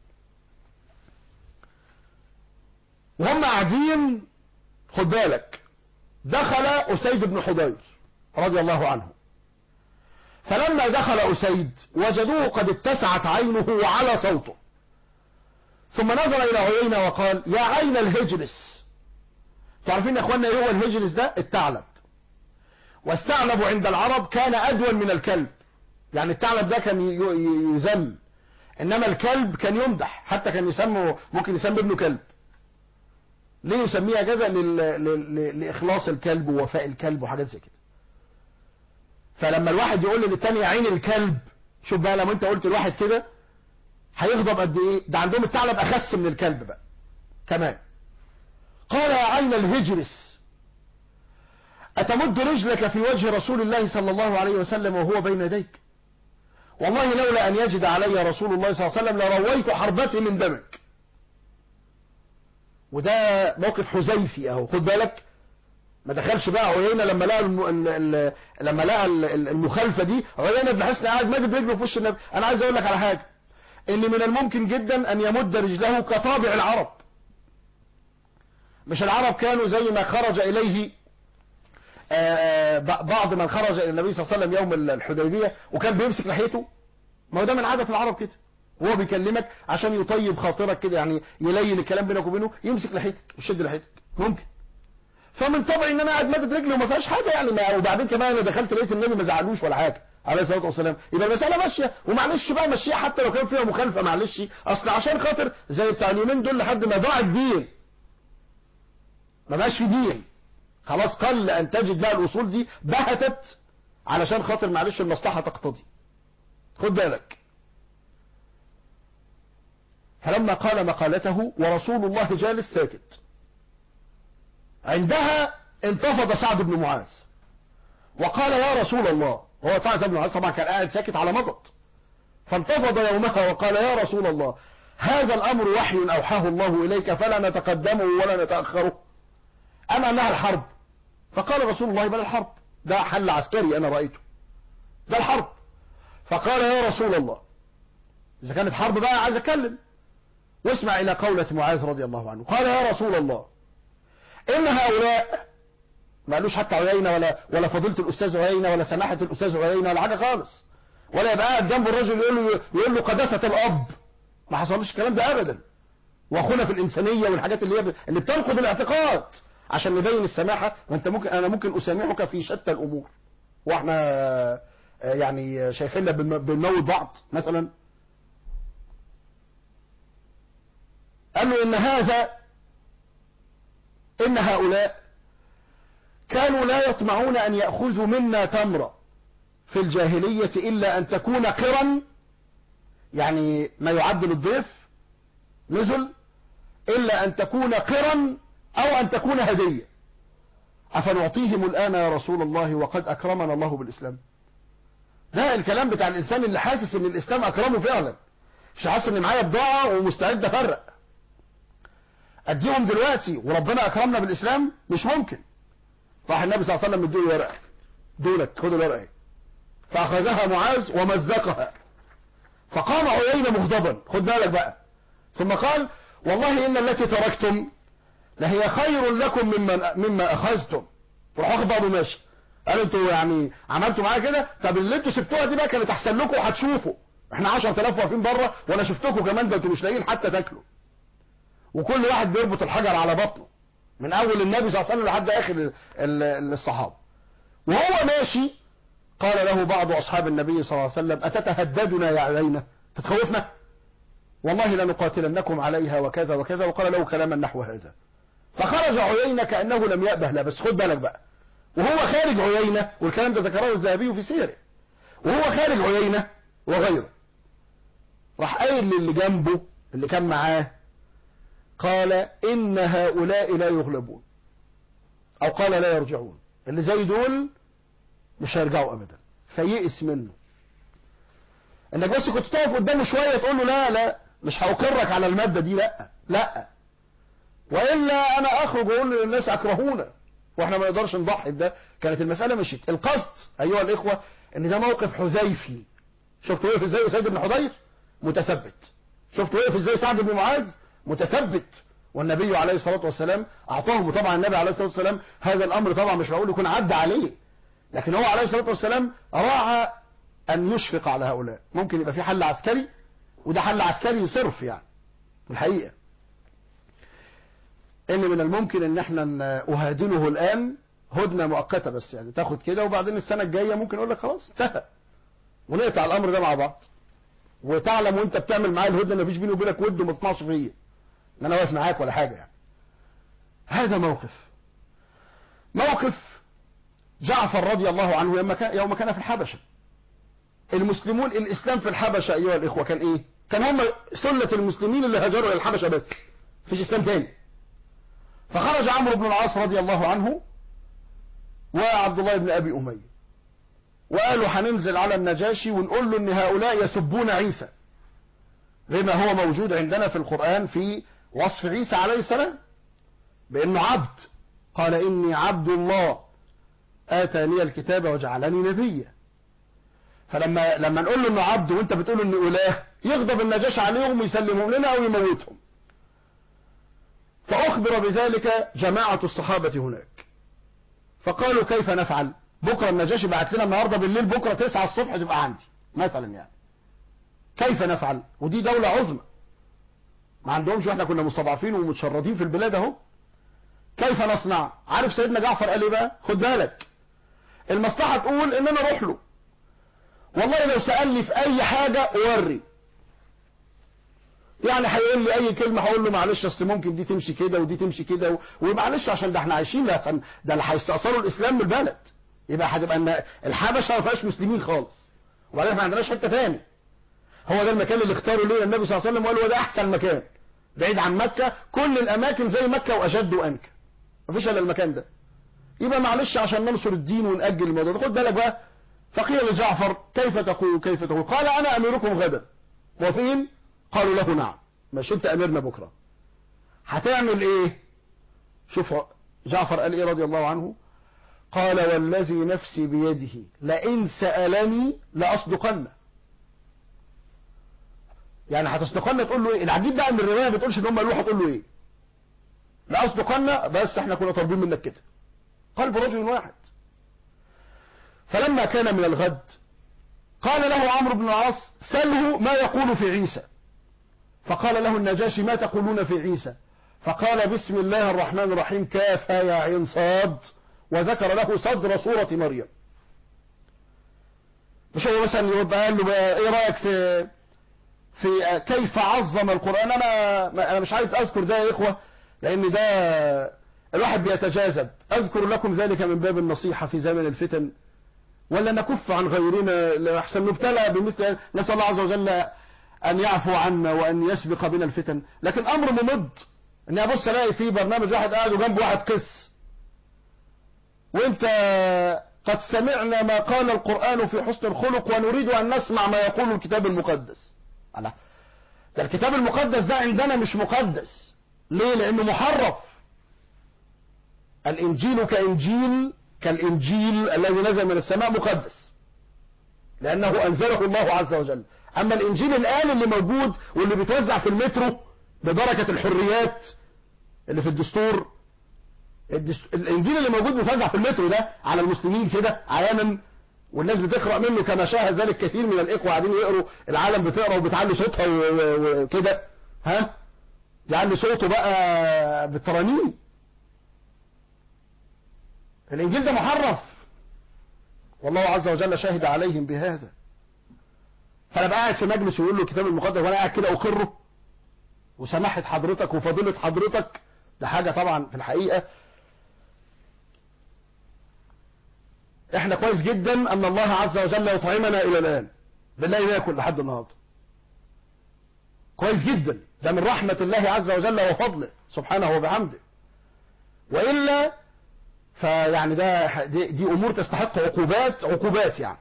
وهم قاعدين خد بالك دخل أسيد بن حضير رضي الله عنه فلما دخل أسيد وجدوه قد اتسعت عينه وعلى صوته ثم نظر إلى عيينة وقال يا عين الهجلس تعرفين يا اخوانا ايه هو الهجلس ده الثعلب والثعلب عند العرب كان أدون من الكلب يعني الثعلب ده كان يذم إنما الكلب كان يمدح حتى كان يسمه ممكن يسمي ابنه كلب ليه يسميها كذا لإخلاص الكلب ووفاء الكلب وحاجات زي كده فلما الواحد يقول للتاني يا عين الكلب شوف بقى لما انت قلت لواحد كده هيغضب قد ايه ده عندهم الثعلب اخس من الكلب بقى كمان قال يا عين الهجرس اتمد رجلك في وجه رسول الله صلى الله عليه وسلم وهو بين يديك والله لولا ان يجد علي رسول الله صلى الله عليه وسلم لرويت حربتي من دمك وده موقف حذيفي اهو خد بالك ما دخلش بقى عيينه لما لقى الم... ال... ال... لما لقى المخالفه دي عيينه بن حسن قاعد مادد رجله في وش النبي انا عايز اقول لك على حاجه ان من الممكن جدا ان يمد رجله كطابع العرب مش العرب كانوا زي ما خرج اليه بعض من خرج الى النبي صلى الله عليه وسلم يوم الحديبيه وكان بيمسك لحيته ما هو ده من عاده العرب كده وهو بيكلمك عشان يطيب خاطرك كده يعني يلين الكلام بينك وبينه يمسك لحيتك ويشد لحيتك ممكن فمن طبعي ان انا قاعد مادد رجلي وما فيهاش حاجه يعني ما وبعدين كمان انا دخلت لقيت النبي ما زعلوش ولا حاجه عليه الصلاه والسلام يبقى المساله ماشيه ومعلش بقى مشيها حتى لو كان فيها مخالفه معلش اصل عشان خاطر زي بتاع اليومين دول لحد ما ضاع الدين ما بقاش في دين خلاص قل ان تجد بقى الاصول دي بهتت علشان خاطر معلش المصلحه تقتضي خد بالك فلما قال مقالته ورسول الله جالس ساكت عندها انتفض سعد بن معاذ وقال يا رسول الله هو سعد بن معاذ طبعا كان قاعد ساكت على مضض فانتفض يومها وقال يا رسول الله هذا الامر وحي اوحاه الله اليك فلا نتقدمه ولا نتاخره اما انها الحرب فقال رسول الله بل الحرب ده حل عسكري انا رايته ده الحرب فقال يا رسول الله اذا كانت حرب بقى عايز اتكلم واسمع الى قولة معاذ رضي الله عنه قال يا رسول الله ان هؤلاء ما قالوش حتى عيينة ولا ولا فضيلة الاستاذ عيينة ولا سماحة الاستاذ عيينة ولا حاجة خالص ولا يبقى قاعد جنب الرجل يقول له يقول له قداسة الاب ما حصلش الكلام ده ابدا واخونا في الانسانية والحاجات اللي هي اللي بتنقض الاعتقاد عشان نبين السماحة وانت ممكن انا ممكن اسامحك في شتى الامور واحنا يعني شايفيننا بنموت بعض مثلا قال له ان هذا ان هؤلاء كانوا لا يطمعون ان يأخذوا منا تمرة في الجاهلية الا ان تكون قرا يعني ما يعدل الضيف نزل الا ان تكون قرا او ان تكون هدية افنعطيهم الان يا رسول الله وقد اكرمنا الله بالاسلام ده الكلام بتاع الانسان اللي حاسس ان الاسلام اكرمه فعلا مش حاسس ان معايا بضاعة ومستعد افرق اديهم دلوقتي وربنا اكرمنا بالاسلام مش ممكن راح النبي صلى الله عليه وسلم مديله ورقه دولك خد الورقه فاخذها معاذ ومزقها فقام عيينة مغضبا خد بالك بقى ثم قال والله ان التي تركتم لهي خير لكم مما مما اخذتم وراح واخد بعضه ماشي قال انتوا يعني عملتوا معايا كده طب اللي انتوا سبتوها دي بقى كانت احسن لكم وهتشوفوا احنا 10000 واقفين بره وانا شفتكم كمان ده انتوا مش لاقيين حتى تاكلوا وكل واحد بيربط الحجر على بطنه من اول النبي صلى الله عليه وسلم لحد اخر الصحابه وهو ماشي قال له بعض اصحاب النبي صلى الله عليه وسلم اتتهددنا يا علينا تتخوفنا والله لنقاتلنكم عليها وكذا وكذا وقال له كلاما نحو هذا فخرج عيينة كأنه لم يأبه لا بس خد بالك بقى وهو خارج عيينة والكلام ده ذكره الذهبي في سيره وهو خارج عيينة وغيره راح قايل للي جنبه اللي كان معاه قال إن هؤلاء لا يغلبون أو قال لا يرجعون اللي زي دول مش هيرجعوا أبدا فيئس منه انك بس كنت تقف قدامه شوية تقول له لا لا مش هأقرك على المادة دي لا لا وإلا أنا أخرج وأقول للناس أكرهونا وإحنا ما نقدرش نضحي بده كانت المسألة مشيت القصد أيها الإخوة إن ده موقف حذيفي شفت وقف إزاي أسيد بن حضير متثبت شفت وقف إزاي سعد بن معاذ متثبت والنبي عليه الصلاة والسلام أعطاهم طبعا النبي عليه الصلاة والسلام هذا الأمر طبعا مش معقول يكون عدى عليه لكن هو عليه الصلاة والسلام راعى أن يشفق على هؤلاء ممكن يبقى في حل عسكري وده حل عسكري صرف يعني في الحقيقة ان من الممكن ان احنا اهادنه الان هدنة مؤقتة بس يعني تاخد كده وبعدين السنة الجاية ممكن اقول لك خلاص انتهى ونقطع الامر ده مع بعض وتعلم وانت بتعمل معايا الهدنة ما فيش بيني وبينك ود وما تسمعش فيا ان انا واقف معاك ولا حاجة يعني هذا موقف موقف جعفر رضي الله عنه يوم كان, يوم كان في الحبشة المسلمون الاسلام في الحبشة ايها الاخوة كان ايه كان هم سلة المسلمين اللي هاجروا الى الحبشة بس مفيش اسلام تاني فخرج عمرو بن العاص رضي الله عنه وعبد الله بن ابي اميه وقالوا هننزل على النجاشي ونقول له ان هؤلاء يسبون عيسى بما هو موجود عندنا في القرآن في وصف عيسى عليه السلام بانه عبد قال اني عبد الله اتاني الكتاب وجعلني نبيا فلما لما نقول له انه عبد وانت بتقول انه اله يغضب النجاشي عليهم ويسلمهم لنا او يموتهم فأخبر بذلك جماعة الصحابة هناك فقالوا كيف نفعل بكرة النجاشي بعت لنا النهاردة بالليل بكرة تسعة الصبح تبقى عندي مثلا يعني كيف نفعل ودي دولة عظمى ما عندهمش واحنا كنا مستضعفين ومتشردين في البلاد اهو كيف نصنع عارف سيدنا جعفر قال ايه بقى خد بالك المصلحة تقول ان انا اروح له والله لو سألني في اي حاجة اوري يعني هيقول لي اي كلمه هقول له معلش اصل ممكن دي تمشي كده ودي تمشي كده و... ومعلش عشان ده احنا عايشين لحسن ده اللي هيستأصلوا الاسلام من البلد يبقى هتبقى ان الحبشه ما فيهاش مسلمين خالص وبعدين احنا ما عندناش حته تاني هو ده المكان اللي اختاره ليه النبي صلى الله عليه وسلم وقال هو ده احسن مكان بعيد عن مكه كل الاماكن زي مكه واشد وانكى مفيش الا المكان ده يبقى معلش عشان ننصر الدين ونأجل الموضوع ده خد بالك بقى فقيل لجعفر كيف تقول كيف تقول قال انا اميركم غدا موافقين قالوا له نعم مش انت اميرنا بكرة هتعمل ايه شوف جعفر قال ايه رضي الله عنه قال والذي نفسي بيده لئن سألني لأصدقن يعني هتصدقن تقول له ايه العجيب بقى ان الرواية ما بتقولش ان هم قالوا هتقول له ايه لأصدقن بس احنا كنا طالبين منك كده قلب رجل واحد فلما كان من الغد قال له عمرو بن العاص سله ما يقول في عيسى فقال له النجاشي ما تقولون في عيسى فقال بسم الله الرحمن الرحيم كاف يا عين صاد وذكر له صدر سورة مريم مش هو مثلا يبقى قال له بقى ايه رأيك في في كيف عظم القرآن انا انا مش عايز اذكر ده يا اخوة لان ده الواحد بيتجاذب اذكر لكم ذلك من باب النصيحة في زمن الفتن ولا نكف عن غيرنا لأحسن نبتلى بمثل نسأل الله عز وجل أن يعفو عنا وأن يسبق بنا الفتن لكن أمر ممد أني أبص ألاقي في برنامج واحد قاعد وجنبه واحد قس وانت قد سمعنا ما قال القرآن في حسن الخلق ونريد أن نسمع ما يقول الكتاب المقدس على ده الكتاب المقدس ده عندنا مش مقدس ليه لأنه محرف الإنجيل كإنجيل كالإنجيل الذي نزل من السماء مقدس لأنه أنزله الله عز وجل أما الإنجيل الآن اللي موجود واللي بيتوزع في المترو بدرجة الحريات اللي في الدستور الدستور الإنجيل اللي موجود بيتوزع في المترو ده على المسلمين كده عيانا والناس بتقرأ منه كما شاهد ذلك كثير من الإخوة قاعدين يقروا العالم بتقرأ وبتعلي صوتها وكده ها يعلي صوته بقى بالترانيم الإنجيل ده محرف والله عز وجل شاهد عليهم بهذا فانا بقى قاعد في مجلس ويقول له الكتاب المقدس وانا قاعد كده اقره وسماحه حضرتك وفضيله حضرتك ده حاجه طبعا في الحقيقه احنا كويس جدا ان الله عز وجل يطعمنا الى الان بالله بياكل لحد النهارده كويس جدا ده من رحمة الله عز وجل وفضله سبحانه وبحمده وإلا فيعني ده دي, دي أمور تستحق عقوبات عقوبات يعني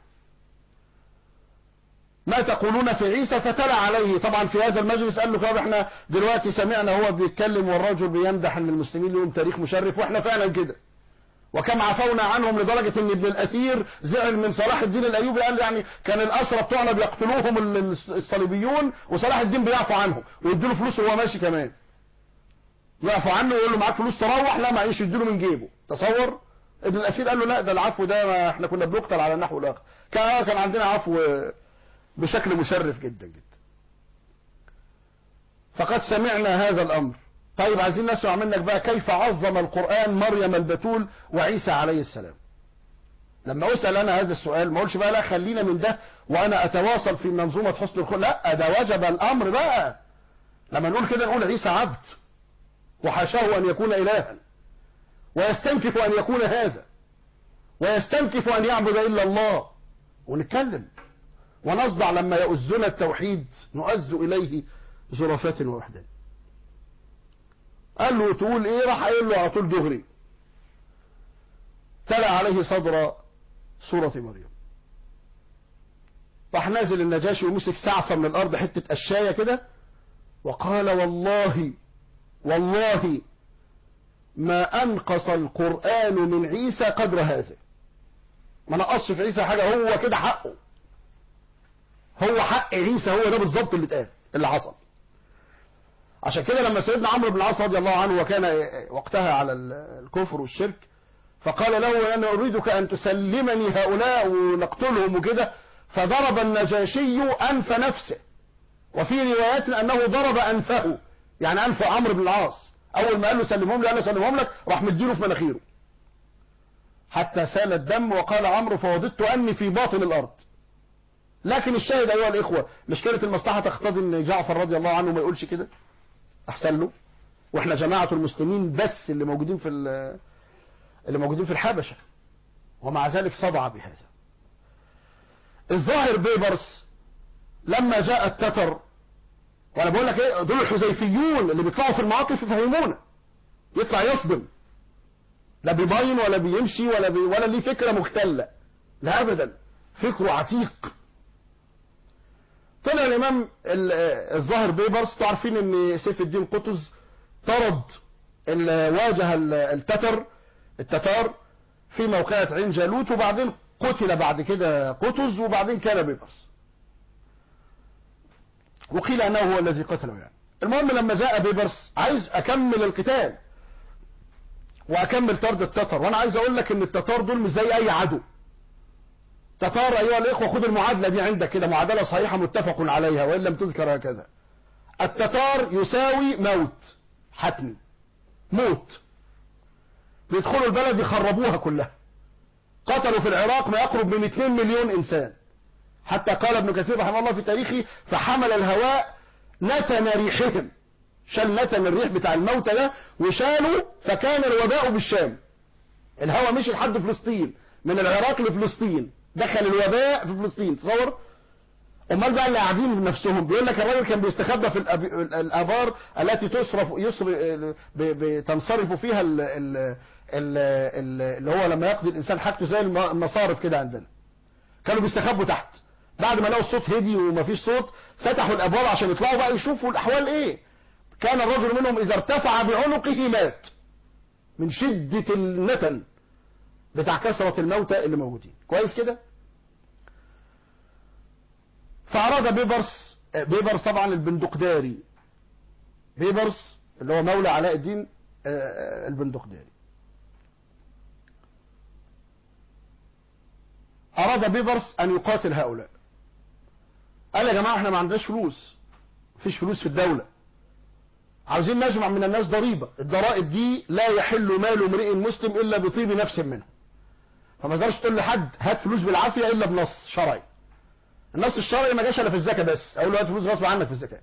ما تقولون في عيسى فتلا عليه طبعا في هذا المجلس قال له طب احنا دلوقتي سمعنا هو بيتكلم والرجل بيمدح ان المسلمين لهم تاريخ مشرف واحنا فعلا كده وكم عفونا عنهم لدرجة ان ابن الاثير زعل من صلاح الدين الايوبي قال يعني كان الاسرى بتوعنا بيقتلوهم الصليبيون وصلاح الدين بيعفو عنهم ويديله فلوس وهو ماشي كمان يعفو عنه ويقول له معاك فلوس تروح لا معيش يديله من جيبه تصور ابن الاثير قال له لا ده العفو ده ما احنا كنا بنقتل على النحو الاخر كان كان عندنا عفو بشكل مشرف جدا جدا فقد سمعنا هذا الامر طيب عايزين نسمع منك بقى كيف عظم القرآن مريم البتول وعيسى عليه السلام لما اسأل انا هذا السؤال ما اقولش بقى لا خلينا من ده وانا اتواصل في منظومة حسن الخلق لا ده وجب الامر بقى لما نقول كده نقول عيسى عبد وحاشاه ان يكون الها ويستنكف ان يكون هذا ويستنكف ان يعبد الا الله ونتكلم ونصدع لما يؤذنا التوحيد نؤذ اليه زرافات ووحدان قال له تقول ايه راح قايل له على طول دغري تلا عليه صدر سورة مريم راح نازل النجاشي ومسك سعفة من الارض حتة قشاية كده وقال والله والله ما انقص القرآن من عيسى قدر هذا ما نقصش في عيسى حاجة هو كده حقه هو حق عيسى هو ده بالظبط اللي اتقال اللي حصل عشان كده لما سيدنا عمرو بن العاص رضي الله عنه وكان وقتها على الكفر والشرك فقال له انا اريدك ان تسلمني هؤلاء ونقتلهم وكده فضرب النجاشي انف نفسه وفي روايات انه ضرب انفه يعني انف عمرو بن العاص اول ما قال له سلمهم لي انا سلمهم لك راح مديله في مناخيره حتى سال الدم وقال عمرو فوضدت اني في باطن الارض لكن الشاهد ايها الاخوه مش كانت المصلحه تقتضي ان جعفر رضي الله عنه ما يقولش كده احسن له واحنا جماعة المسلمين بس اللي موجودين في اللي موجودين في الحبشة ومع ذلك صدع بهذا الظاهر بيبرس لما جاء التتر وانا بقول لك ايه دول الحذيفيون اللي بيطلعوا في المواقف يفهمونا يطلع يصدم لا بيبين ولا بيمشي ولا بي ولا ليه فكره مختله لا ابدا فكره عتيق طلع الامام الظاهر بيبرس تعرفين ان سيف الدين قطز طرد واجه التتر التتار في موقعة عين جالوت وبعدين قتل بعد كده قطز وبعدين كان بيبرس وقيل انه هو الذي قتله يعني المهم لما جاء بيبرس عايز اكمل القتال واكمل طرد التتر وانا عايز اقول لك ان التتار دول مش زي اي عدو تتار أيها الإخوة خد المعادلة دي عندك كده معادلة صحيحة متفق عليها وإن لم تذكر هكذا التتار يساوي موت حتمي موت بيدخلوا البلد يخربوها كلها قتلوا في العراق ما يقرب من 2 مليون إنسان حتى قال ابن كثير رحمه الله في تاريخه فحمل الهواء نتن ريحهم شال نتن الريح بتاع الموتى ده وشالوا فكان الوباء بالشام الهواء مشي لحد فلسطين من العراق لفلسطين دخل الوباء في فلسطين تصور امال بقى اللي قاعدين بنفسهم بيقول لك الراجل كان بيستخبى في الابار التي تصرف يصرف تنصرف فيها ال ال ال اللي هو لما يقضي الانسان حاجته زي المصارف كده عندنا كانوا بيستخبوا تحت بعد ما لقوا الصوت هدي ومفيش صوت فتحوا الابواب عشان يطلعوا بقى يشوفوا الاحوال ايه كان الرجل منهم اذا ارتفع بعنقه مات من شدة النتن بتاع كثرة الموتى اللي موجودين كويس كده فأراد بيبرس بيبرس طبعا البندقداري بيبرس اللي هو مولى علاء الدين البندقداري أراد بيبرس أن يقاتل هؤلاء قال يا جماعة احنا ما عندناش فلوس مفيش فلوس في الدولة عاوزين نجمع من الناس ضريبة الضرائب دي لا يحل مال امرئ مسلم إلا بطيب نفس منه فما تقدرش تقول لحد هات فلوس بالعافية إلا بنص شرعي النص الشرعي ما جاش الا في الزكاة بس اقول له هات فلوس غصب عنك في الزكاة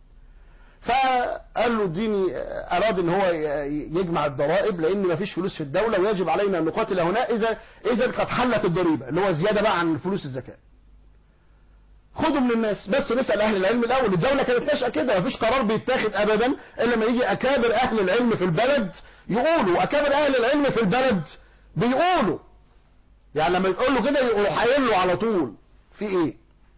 فقال له اديني اراد ان هو يجمع الضرائب لان ما فيش فلوس في الدولة ويجب علينا ان نقاتل هنا اذا اذا قد حلت الضريبة اللي هو زيادة بقى عن فلوس الزكاة خدوا من الناس بس نسأل أهل العلم الأول الدولة كانت ناشئة كده مفيش قرار بيتاخد أبدا إلا لما يجي أكابر أهل العلم في البلد يقولوا أكابر أهل العلم في البلد بيقولوا يعني لما يقول له كده يقولوا حايل له على طول في إيه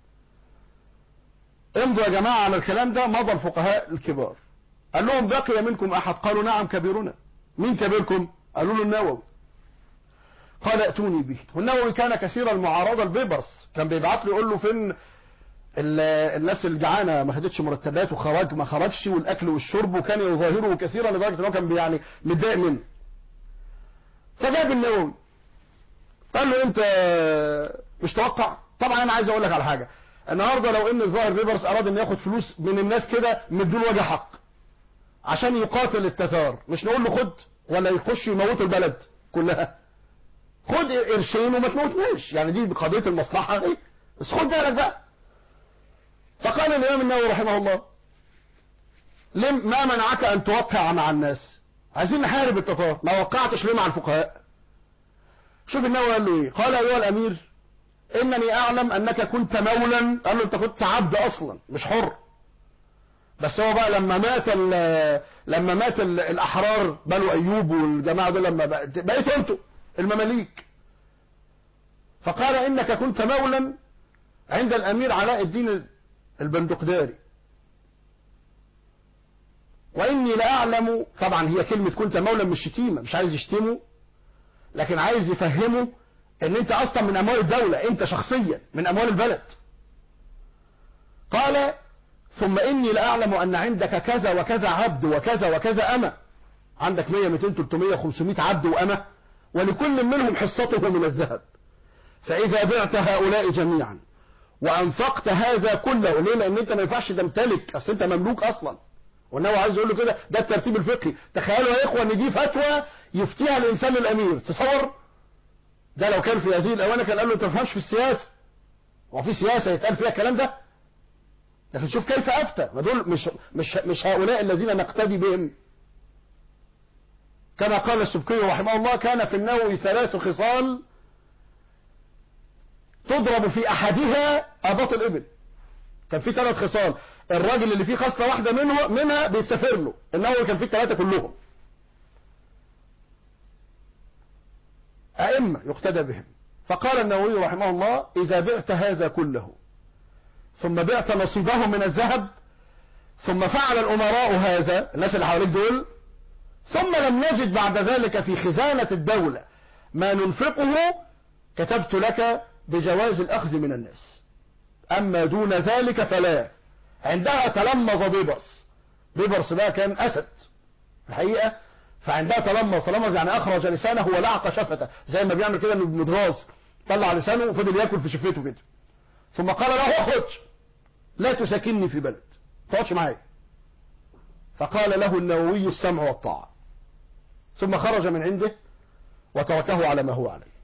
امضوا يا جماعة على الكلام ده مضى الفقهاء الكبار قال لهم بقي منكم أحد قالوا نعم كبيرنا مين كبيركم قالوا له النووي قال ائتوني به والنووي كان كثير المعارضة البيبرس كان بيبعت له يقول له فين ال- الناس الجعانه ما خدتش مرتبات وخرج ما خرجش والاكل والشرب وكان يظاهره كثيرا لدرجه ان هو كان يعني متضايق منه فجاب النووي قال له انت مش توقع طبعا انا عايز اقول لك على حاجه النهارده لو ان الظاهر بيبرس اراد ان ياخد فلوس من الناس كده مدوا له وجه حق عشان يقاتل التتار مش نقول له خد ولا يخش يموتوا البلد كلها خد قرشين وما تموتناش يعني دي قضيه المصلحه ايه بس خد بالك بقى فقال الإمام النووي رحمه الله لم ما منعك أن توقع مع الناس عايزين نحارب التتار ما وقعتش ليه مع الفقهاء شوف النووي قال له ايه قال أيها الأمير إنني أعلم أنك كنت مولا قال له أنت كنت عبد أصلا مش حر بس هو بقى لما مات ال- لما مات ال- الأحرار بنو أيوب والجماعة دول لما بقى- بقيتوا أنتوا المماليك فقال إنك كنت مولا عند الأمير علاء الدين البندقداري وإني لأعلم طبعا هي كلمة كنت مولا مش شتيمة مش عايز يشتمه لكن عايز يفهمه ان انت اصلا من اموال الدولة انت شخصيا من اموال البلد قال ثم اني لأعلم ان عندك كذا وكذا عبد وكذا وكذا أمة عندك 100 200 300 500 عبد وأمة ولكل منهم حصته من الذهب فإذا بعت هؤلاء جميعا وانفقت هذا كله ليه لان انت ما ينفعش تمتلك اصل انت مملوك اصلا والنووي عايز يقول له كده ده الترتيب الفقهي تخيلوا يا اخوه ان دي فتوى يفتيها الانسان للامير تصور ده لو كان في هذه الاوانه كان قال له انت ما تفهمش في السياسه هو في سياسه يتقال فيها الكلام ده لكن شوف كيف افتى ما دول مش مش مش هؤلاء الذين نقتدي بهم كما قال السبكي رحمه الله كان في النووي ثلاث خصال تضرب في احدها اباط الابل كان في ثلاث خصال الراجل اللي فيه خصله واحده منه منها بيتسافر له النووي كان فيه الثلاثه كلهم ائمه يقتدى بهم فقال النووي رحمه الله اذا بعت هذا كله ثم بعت نصيبهم من الذهب ثم فعل الامراء هذا الناس اللي حواليك دول ثم لم نجد بعد ذلك في خزانه الدوله ما ننفقه كتبت لك بجواز الأخذ من الناس أما دون ذلك فلا عندها تلمظ بيبرس بيبرس بقى كان أسد الحقيقة فعندها تلمظ تلمظ يعني أخرج لسانه ولعق شفته زي ما بيعمل كده انه متغاظ طلع لسانه وفضل ياكل في شفته كده ثم قال له اخرج لا تساكنني في بلد تقعدش معايا فقال له النووي السمع والطاعة ثم خرج من عنده وتركه على ما هو عليه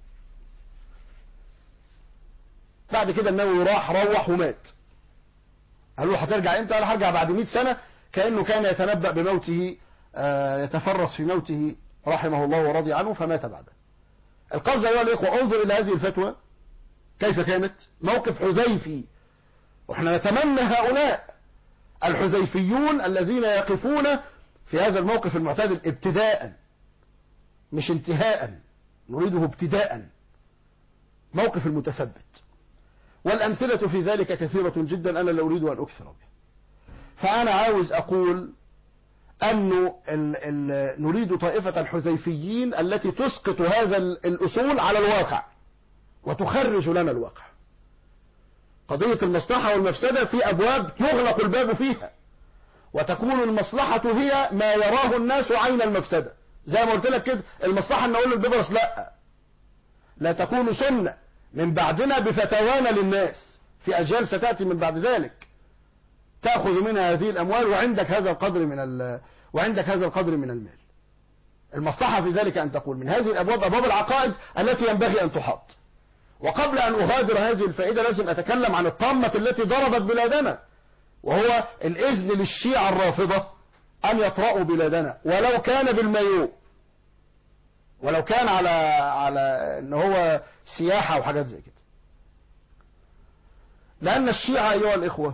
بعد كده النووي راح روح ومات قال له هترجع امتى قال هرجع بعد 100 سنة كأنه كان يتنبأ بموته آه، يتفرس في موته رحمه الله ورضي عنه فمات بعده القصد أيها الإخوة انظر إلى هذه الفتوى كيف كانت موقف حذيفي واحنا نتمنى هؤلاء الحذيفيون الذين يقفون في هذا الموقف المعتدل ابتداء مش انتهاء نريده ابتداء موقف المتثبت والأمثلة في ذلك كثيرة جدا أنا لا أريد أن أكثر بها فأنا عاوز أقول أنه ال ال نريد طائفة الحذيفيين التي تسقط هذا ال- الأصول على الواقع وتخرج لنا الواقع قضية المصلحة والمفسدة في أبواب يغلق الباب فيها وتكون المصلحة هي ما يراه الناس عين المفسدة زي ما قلت لك كده المصلحة ان اقول للببرس لا لا تكون سنة من بعدنا بفتاوانا للناس في أجيال ستأتي من بعد ذلك تأخذ منها هذه الأموال وعندك هذا القدر من ال... وعندك هذا القدر من المال المصلحة في ذلك أن تقول من هذه الأبواب أبواب العقائد التي ينبغي أن تحط وقبل أن أغادر هذه الفائدة لازم أتكلم عن الطامة التي ضربت بلادنا وهو الإذن للشيعة الرافضة أن يطرأوا بلادنا ولو كان بالمايو ولو كان على على ان هو سياحة وحاجات زي كده لأن الشيعة أيها الإخوة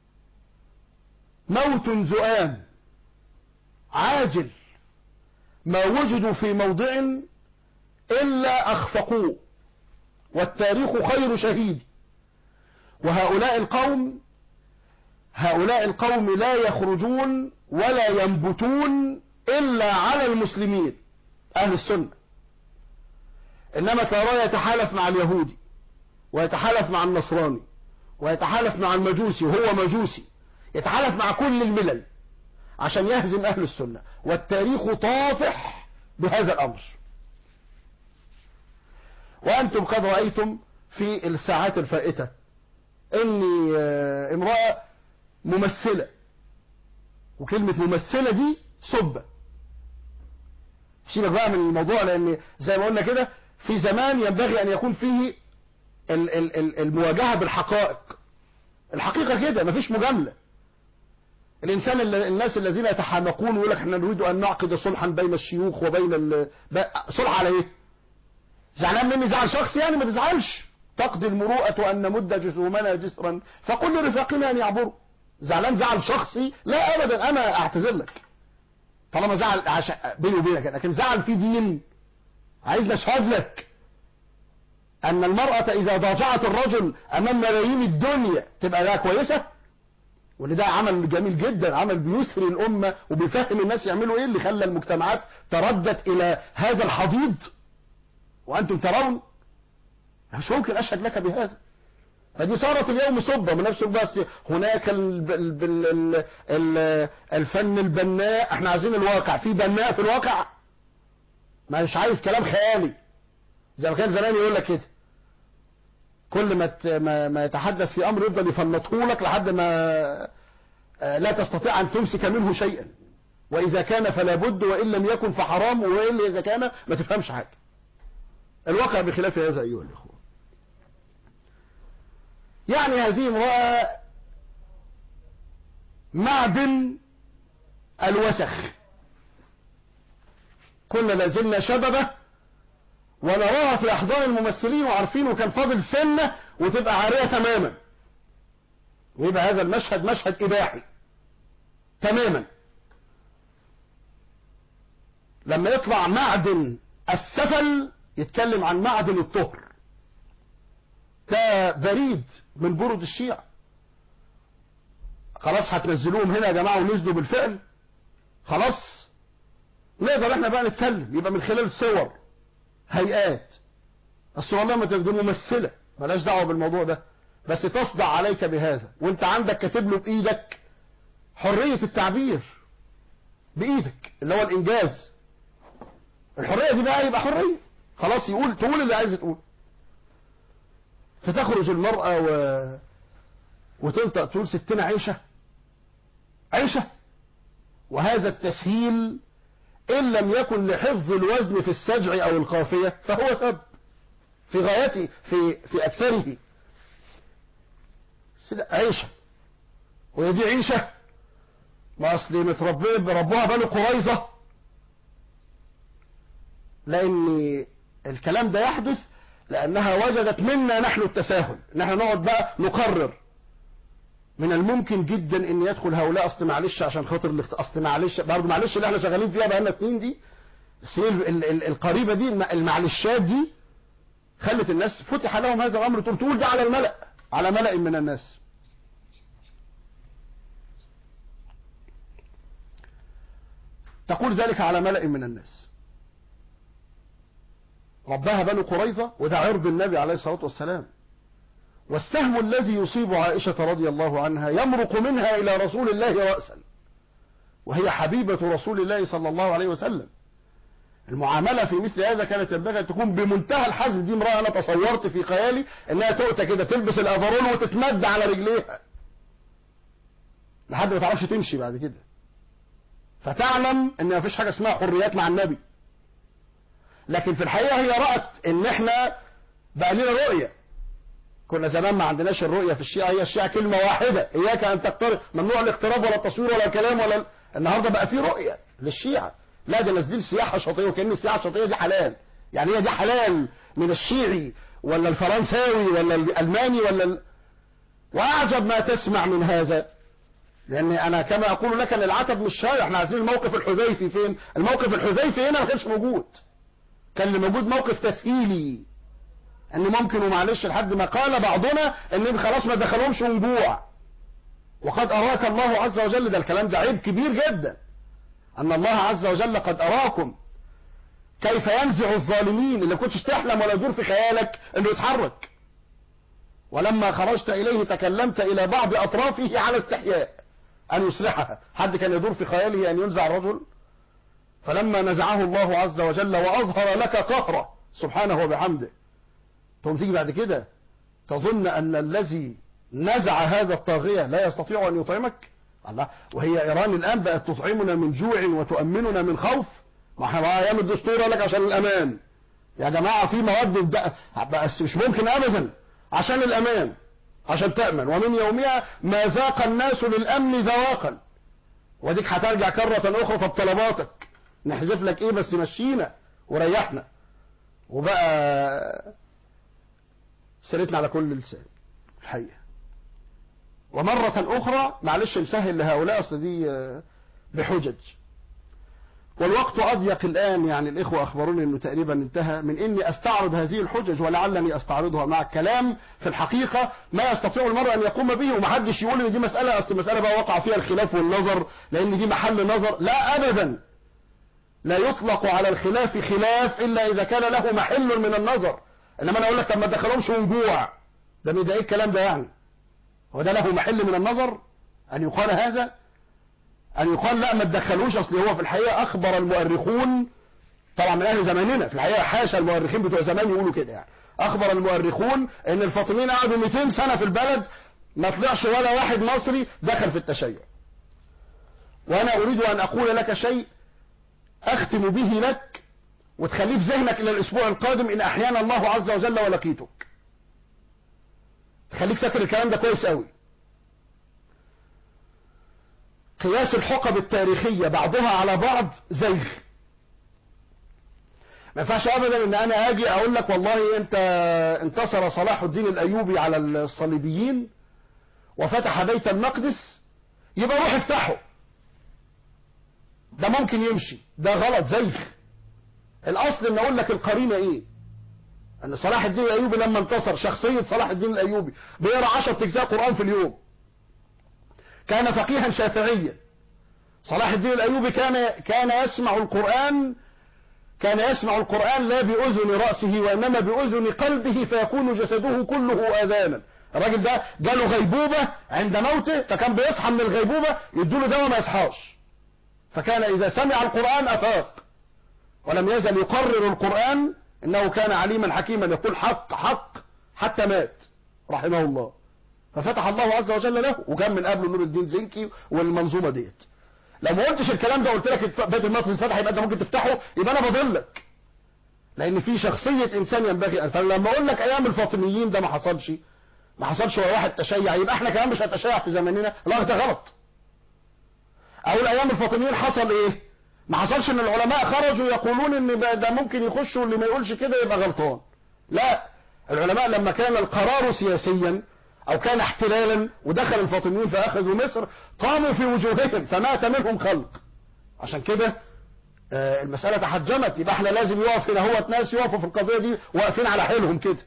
موت زؤام عاجل ما وجدوا في موضع إلا أخفقوه والتاريخ خير شهيد وهؤلاء القوم هؤلاء القوم لا يخرجون ولا ينبتون إلا على المسلمين أهل السنة إنما تراه يتحالف مع اليهودي ويتحالف مع النصراني ويتحالف مع المجوسي وهو مجوسي يتحالف مع كل الملل عشان يهزم أهل السنة والتاريخ طافح بهذا الأمر وأنتم قد رأيتم في الساعات الفائتة أني امرأة ممثلة وكلمة ممثلة دي صبة سيبك بقى من الموضوع لأن زي ما قلنا كده في زمان ينبغي أن يكون فيه المواجهة بالحقائق الحقيقة كده مفيش مجاملة الإنسان الناس الذين يتحامقون ويقول لك احنا نريد أن نعقد صلحا بين الشيوخ وبين ال... صلح على إيه؟ زعلان مني زعل شخص يعني ما تزعلش تقضي المروءة أن نمد جسومنا جسرا فقل لرفاقنا أن يعبروا زعلان زعل شخصي لا أبدا أنا أعتذر لك طالما زعل عش... بيني وبينك لكن زعل في دين عايز نشهد لك أن المرأة إذا ضاجعت الرجل أمام ملايين الدنيا تبقى ده كويسة وان ده عمل جميل جدا عمل بيسري الأمة وبيفهم الناس يعملوا إيه اللي خلى المجتمعات تردت إلى هذا الحضيض وأنتم ترون مش ممكن أشهد لك بهذا فدي صارت اليوم صبة من نفس بس هناك ال ال ال ال الفن البناء احنا عايزين الواقع في بناء في الواقع مش عايز كلام خيالي زي ما كان زمان يقول لك كده كل ما ما يتحدث في امر يفضل يفنطه لك لحد ما لا تستطيع ان تمسك منه شيئا واذا كان فلا بد وان لم يكن فحرام والا اذا كان ما تفهمش حاجه الواقع بخلاف هذا ايها الاخوه يعني هذه امراه معدن الوسخ كنا لازلنا شببه ونراها في احضان الممثلين وعارفين وكان فاضل سنه وتبقى عاريه تماما ويبقى هذا المشهد مشهد اباحي تماما لما يطلع معدن السفل يتكلم عن معدن الطهر ده بريد من برد الشيعة خلاص هتنزلوهم هنا يا جماعة ونزلوا بالفعل خلاص نقدر احنا بقى نتكلم يبقى من خلال صور هيئات اصل والله ما دي ممثلة ملاش دعوة بالموضوع ده بس تصدع عليك بهذا وانت عندك كاتب له بايدك حرية التعبير بايدك اللي هو الانجاز الحرية دي بقى يبقى حرية خلاص يقول تقول اللي عايز تقول فتخرج المرأة و... وتنطق تقول ستنا عيشة عيشة وهذا التسهيل إن لم يكن لحفظ الوزن في السجع أو القافية فهو سب في غايته في في أكثره عيشة وهي دي عيشة ما أصل متربيه بربوها بني قريظة لأن الكلام ده يحدث لأنها وجدت منا نحن التساهل نحن نقعد بقى نقرر من الممكن جدا ان يدخل هؤلاء اصل معلش عشان خاطر الاخت... اصل معلش برضه معلش اللي احنا شغالين فيها بقالنا سنين دي السنين ال... ال... القريبه دي المعلشات دي خلت الناس فتح لهم هذا الامر تقول تقول ده على الملأ على ملأ من الناس تقول ذلك على ملأ من الناس ربها بنو قريظة وده عرض النبي عليه الصلاة والسلام والسهم الذي يصيب عائشة رضي الله عنها يمرق منها إلى رسول الله رأسا وهي حبيبة رسول الله صلى الله عليه وسلم المعاملة في مثل هذا كانت ينبغي أن تكون بمنتهى الحزم دي امرأة أنا تصورت في خيالي أنها تؤتى كده تلبس الأفرول وتتمد على رجليها لحد ما تعرفش تمشي بعد كده فتعلم ان مفيش حاجة اسمها حريات مع النبي لكن في الحقيقة هي رأت ان احنا بقى لنا رؤية كنا زمان ما عندناش الرؤية في الشيعة هي الشيعة كلمة واحدة اياك ان تقترب ممنوع الاقتراب ولا التصوير ولا الكلام ولا ال... النهاردة بقى في رؤية للشيعة لا ده نازلين سياحة شاطئية وكأن السياحة الشاطئية دي حلال يعني هي دي حلال من الشيعي ولا الفرنساوي ولا الالماني ولا ال... واعجب ما تسمع من هذا لان انا كما اقول لك ان العتب مش شايع احنا عايزين الموقف الحذيفي فين الموقف الحذيفي هنا ما كانش موجود كان اللي موجود موقف تسهيلي ان ممكن ومعلش لحد ما قال بعضنا ان خلاص ما دخلهمش ونجوع وقد اراك الله عز وجل ده الكلام ده عيب كبير جدا ان الله عز وجل قد اراكم كيف ينزع الظالمين اللي كنتش تحلم ولا يدور في خيالك انه يتحرك ولما خرجت اليه تكلمت الى بعض اطرافه على استحياء ان يصلحها حد كان يدور في خياله ان ينزع الرجل فلما نزعه الله عز وجل واظهر لك قهره سبحانه وبحمده تقوم تيجي بعد كده تظن ان الذي نزع هذا الطاغية لا يستطيع ان يطعمك الله وهي ايران الان بقت تطعمنا من جوع وتؤمننا من خوف ما احنا بقى ايام الدستور قال لك عشان الامان يا جماعة في مواد بس مش ممكن ابدا عشان الامان عشان تأمن ومن يومها ما ذاق الناس للامن ذواقا وديك هترجع كرة اخرى طب طلباتك نحذف لك ايه بس مشينا وريحنا وبقى سيرتنا على كل لسان الحقيقة ومرة أخرى معلش نسهل لهؤلاء أصل دي بحجج والوقت أضيق الآن يعني الإخوة أخبروني أنه تقريبا انتهى من إني أستعرض هذه الحجج ولعلني أستعرضها مع الكلام في الحقيقة ما يستطيع المرء أن يقوم به ومحدش يقول إن دي مسألة أصل مسألة بقى وقع فيها الخلاف والنظر لأن دي محل نظر لا أبدا لا يطلق على الخلاف خلاف إلا إذا كان له محل من النظر إنما أنا أقول لك طب ما تدخلهمش ونجوع ده ده إيه الكلام ده يعني هو ده له محل من النظر أن يقال هذا أن يقال لا ما تدخلوش أصل هو في الحقيقة أخبر المؤرخون طبعا من أهل زماننا في الحقيقة حاشا المؤرخين بتوع زمان يقولوا كده يعني أخبر المؤرخون أن الفاطميين قعدوا 200 سنة في البلد ما طلعش ولا واحد مصري دخل في التشيع وأنا أريد أن أقول لك شيء أختم به لك وتخليه في ذهنك إلى الأسبوع القادم إن أحيانا الله عز وجل ولقيتك تخليك فاكر الكلام ده كويس قوي قياس الحقب التاريخية بعضها على بعض زيغ ما ينفعش ابدا ان انا اجي اقول لك والله انت انتصر صلاح الدين الايوبي على الصليبيين وفتح بيت المقدس يبقى روح افتحه ده ممكن يمشي ده غلط زيغ الاصل ان اقول لك القرينه ايه ان صلاح الدين الايوبي لما انتصر شخصيه صلاح الدين الايوبي بيقرا 10 اجزاء قران في اليوم كان فقيها شافعيا صلاح الدين الايوبي كان كان يسمع القران كان يسمع القران لا باذن راسه وانما باذن قلبه فيكون جسده كله اذانا الراجل ده جاله غيبوبه عند موته فكان بيصحى من الغيبوبه يدوا له دواء ما يصحاش فكان اذا سمع القران افاق ولم يزل يقرر القران انه كان عليما حكيما يقول حق حق حتى مات رحمه الله ففتح الله عز وجل له وكان من قبله نور الدين زنكي والمنظومه ديت لو ما قلتش الكلام ده قلت لك بيت المقدس فتح يبقى انت ممكن تفتحه يبقى انا بضلك لان في شخصيه انسان ينبغي ان فلما اقول لك ايام الفاطميين ده ما حصلش ما حصلش ولا واحد تشيع يبقى احنا كمان مش هنتشيع في زماننا لا ده غلط اقول ايام الفاطميين حصل ايه ما حصلش ان العلماء خرجوا يقولون ان ده ممكن يخشوا واللي ما يقولش كده يبقى غلطان لا العلماء لما كان القرار سياسيا او كان احتلالا ودخل الفاطميين فاخذوا مصر قاموا في وجوههم فمات منهم خلق عشان كده آه المسألة تحجمت يبقى احنا لازم يقف هنا هو ناس يقفوا في القضية دي واقفين على حيلهم كده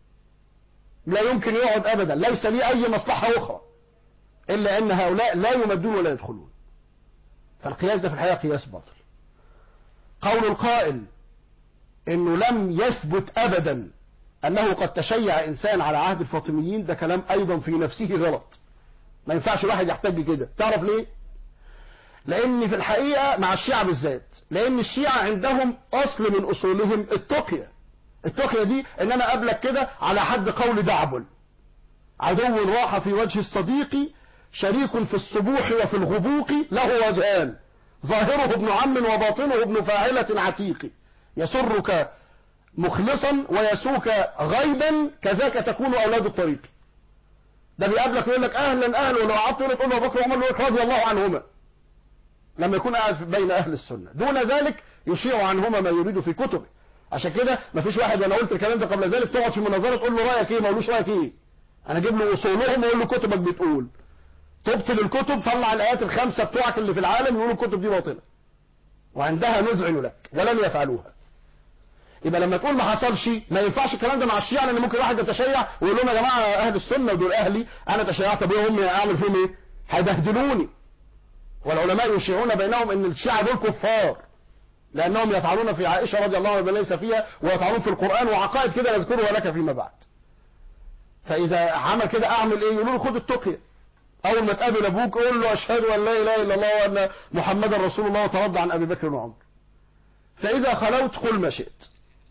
لا يمكن يقعد ابدا ليس لي اي مصلحة اخرى الا ان هؤلاء لا يمدون ولا يدخلون فالقياس ده في الحقيقة قياس باطل قول القائل انه لم يثبت ابدا انه قد تشيع انسان على عهد الفاطميين ده كلام ايضا في نفسه غلط ما ينفعش الواحد يحتج كده تعرف ليه لان في الحقيقة مع الشيعة بالذات لان الشيعة عندهم اصل من اصولهم التقية التقية دي ان انا قابلك كده على حد قول دعبل عدو راح في وجه الصديق شريك في الصبوح وفي الغبوق له وجهان ظاهره ابن عم وباطنه ابن فاعلة عتيق يسرك مخلصا ويسوك غيبا كذاك تكون اولاد الطريق ده بيقابلك يقول لك اهلا اهلا ولو قعدت تقول له ابو بكر وعمر يقول لك رضي الله عنهما لما يكون قاعد بين اهل السنه دون ذلك يشيع عنهما ما يريد في كتبه عشان كده ما فيش واحد وانا قلت الكلام ده قبل ذلك تقعد في مناظره تقول له رايك ايه ما قولوش رايك ايه انا اجيب له اصولهم واقول له كتبك بتقول تبطل الكتب طلع الايات الخمسه بتوعك اللي في العالم يقولوا الكتب دي باطله وعندها نذعن لك ولن يفعلوها يبقى لما تقول ما حصلش ما ينفعش الكلام ده مع الشيعة لان ممكن واحد يتشيع ويقول لهم يا جماعه اهل السنه ودول اهلي انا تشيعت بيهم اعمل فيهم ايه؟ هيبهدلوني والعلماء يشيعون بينهم ان الشيعة دول كفار لانهم يفعلون في عائشه رضي الله عنها ما ليس فيها ويفعلون في القران وعقائد كده نذكرها لك فيما بعد فاذا عمل كده اعمل ايه؟ يقولوا له خد التقيه اول ما تقابل ابوك قول له اشهد ان لا اله الا الله وان محمدا رسول الله وترضى عن ابي بكر وعمر فاذا خلوت قل ما شئت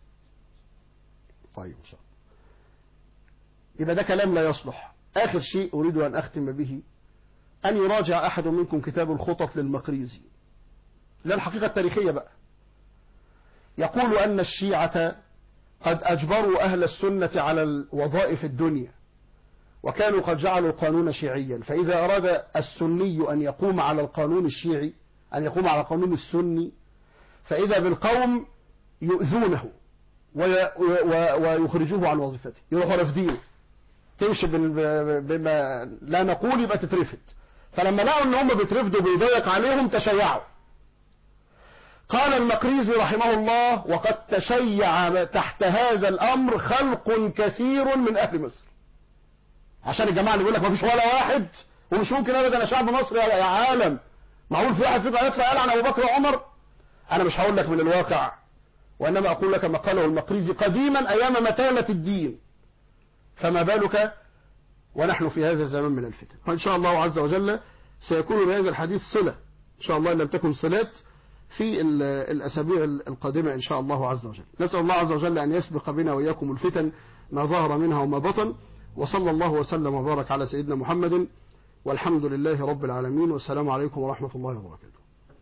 طيب ان شاء الله يبقى ده كلام لا يصلح اخر شيء اريد ان اختم به ان يراجع احد منكم كتاب الخطط للمقريزي لا الحقيقه التاريخيه بقى يقول ان الشيعه قد اجبروا اهل السنه على الوظائف الدنيا وكانوا قد جعلوا القانون شيعيا فإذا أراد السني أن يقوم على القانون الشيعي أن يقوم على القانون السني فإذا بالقوم يؤذونه وي- و- ويخرجوه عن وظيفته يروحوا رافدينه تمشي بال- بما لا نقول يبقى تترفد فلما لقوا ان هم بيترفدوا بيضيق عليهم تشيعوا قال المقريزي رحمه الله وقد تشيع تحت هذا الامر خلق كثير من اهل مصر عشان الجماعه اللي بيقول لك ما فيش ولا واحد ومش ممكن ابدا يا شعب مصر يا يا عالم معقول في واحد فيكم هيطلع يلعن ابو بكر وعمر انا مش هقول لك من الواقع وانما اقول لك ما قاله المقريزي قديما ايام متانه الدين فما بالك ونحن في هذا الزمان من الفتن وان شاء الله عز وجل سيكون لهذا الحديث صله ان شاء الله ان لم تكن صلات في ال- الاسابيع القادمه ان شاء الله عز وجل نسال الله عز وجل ان يسبق بنا واياكم الفتن ما ظهر منها وما بطن وصلى الله وسلم وبارك على سيدنا محمد والحمد لله رب العالمين والسلام عليكم ورحمة الله وبركاته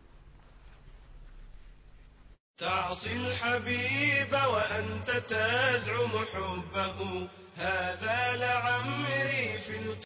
تعصي الحبيب وأنت تزعم حبه هذا لعمري في القلب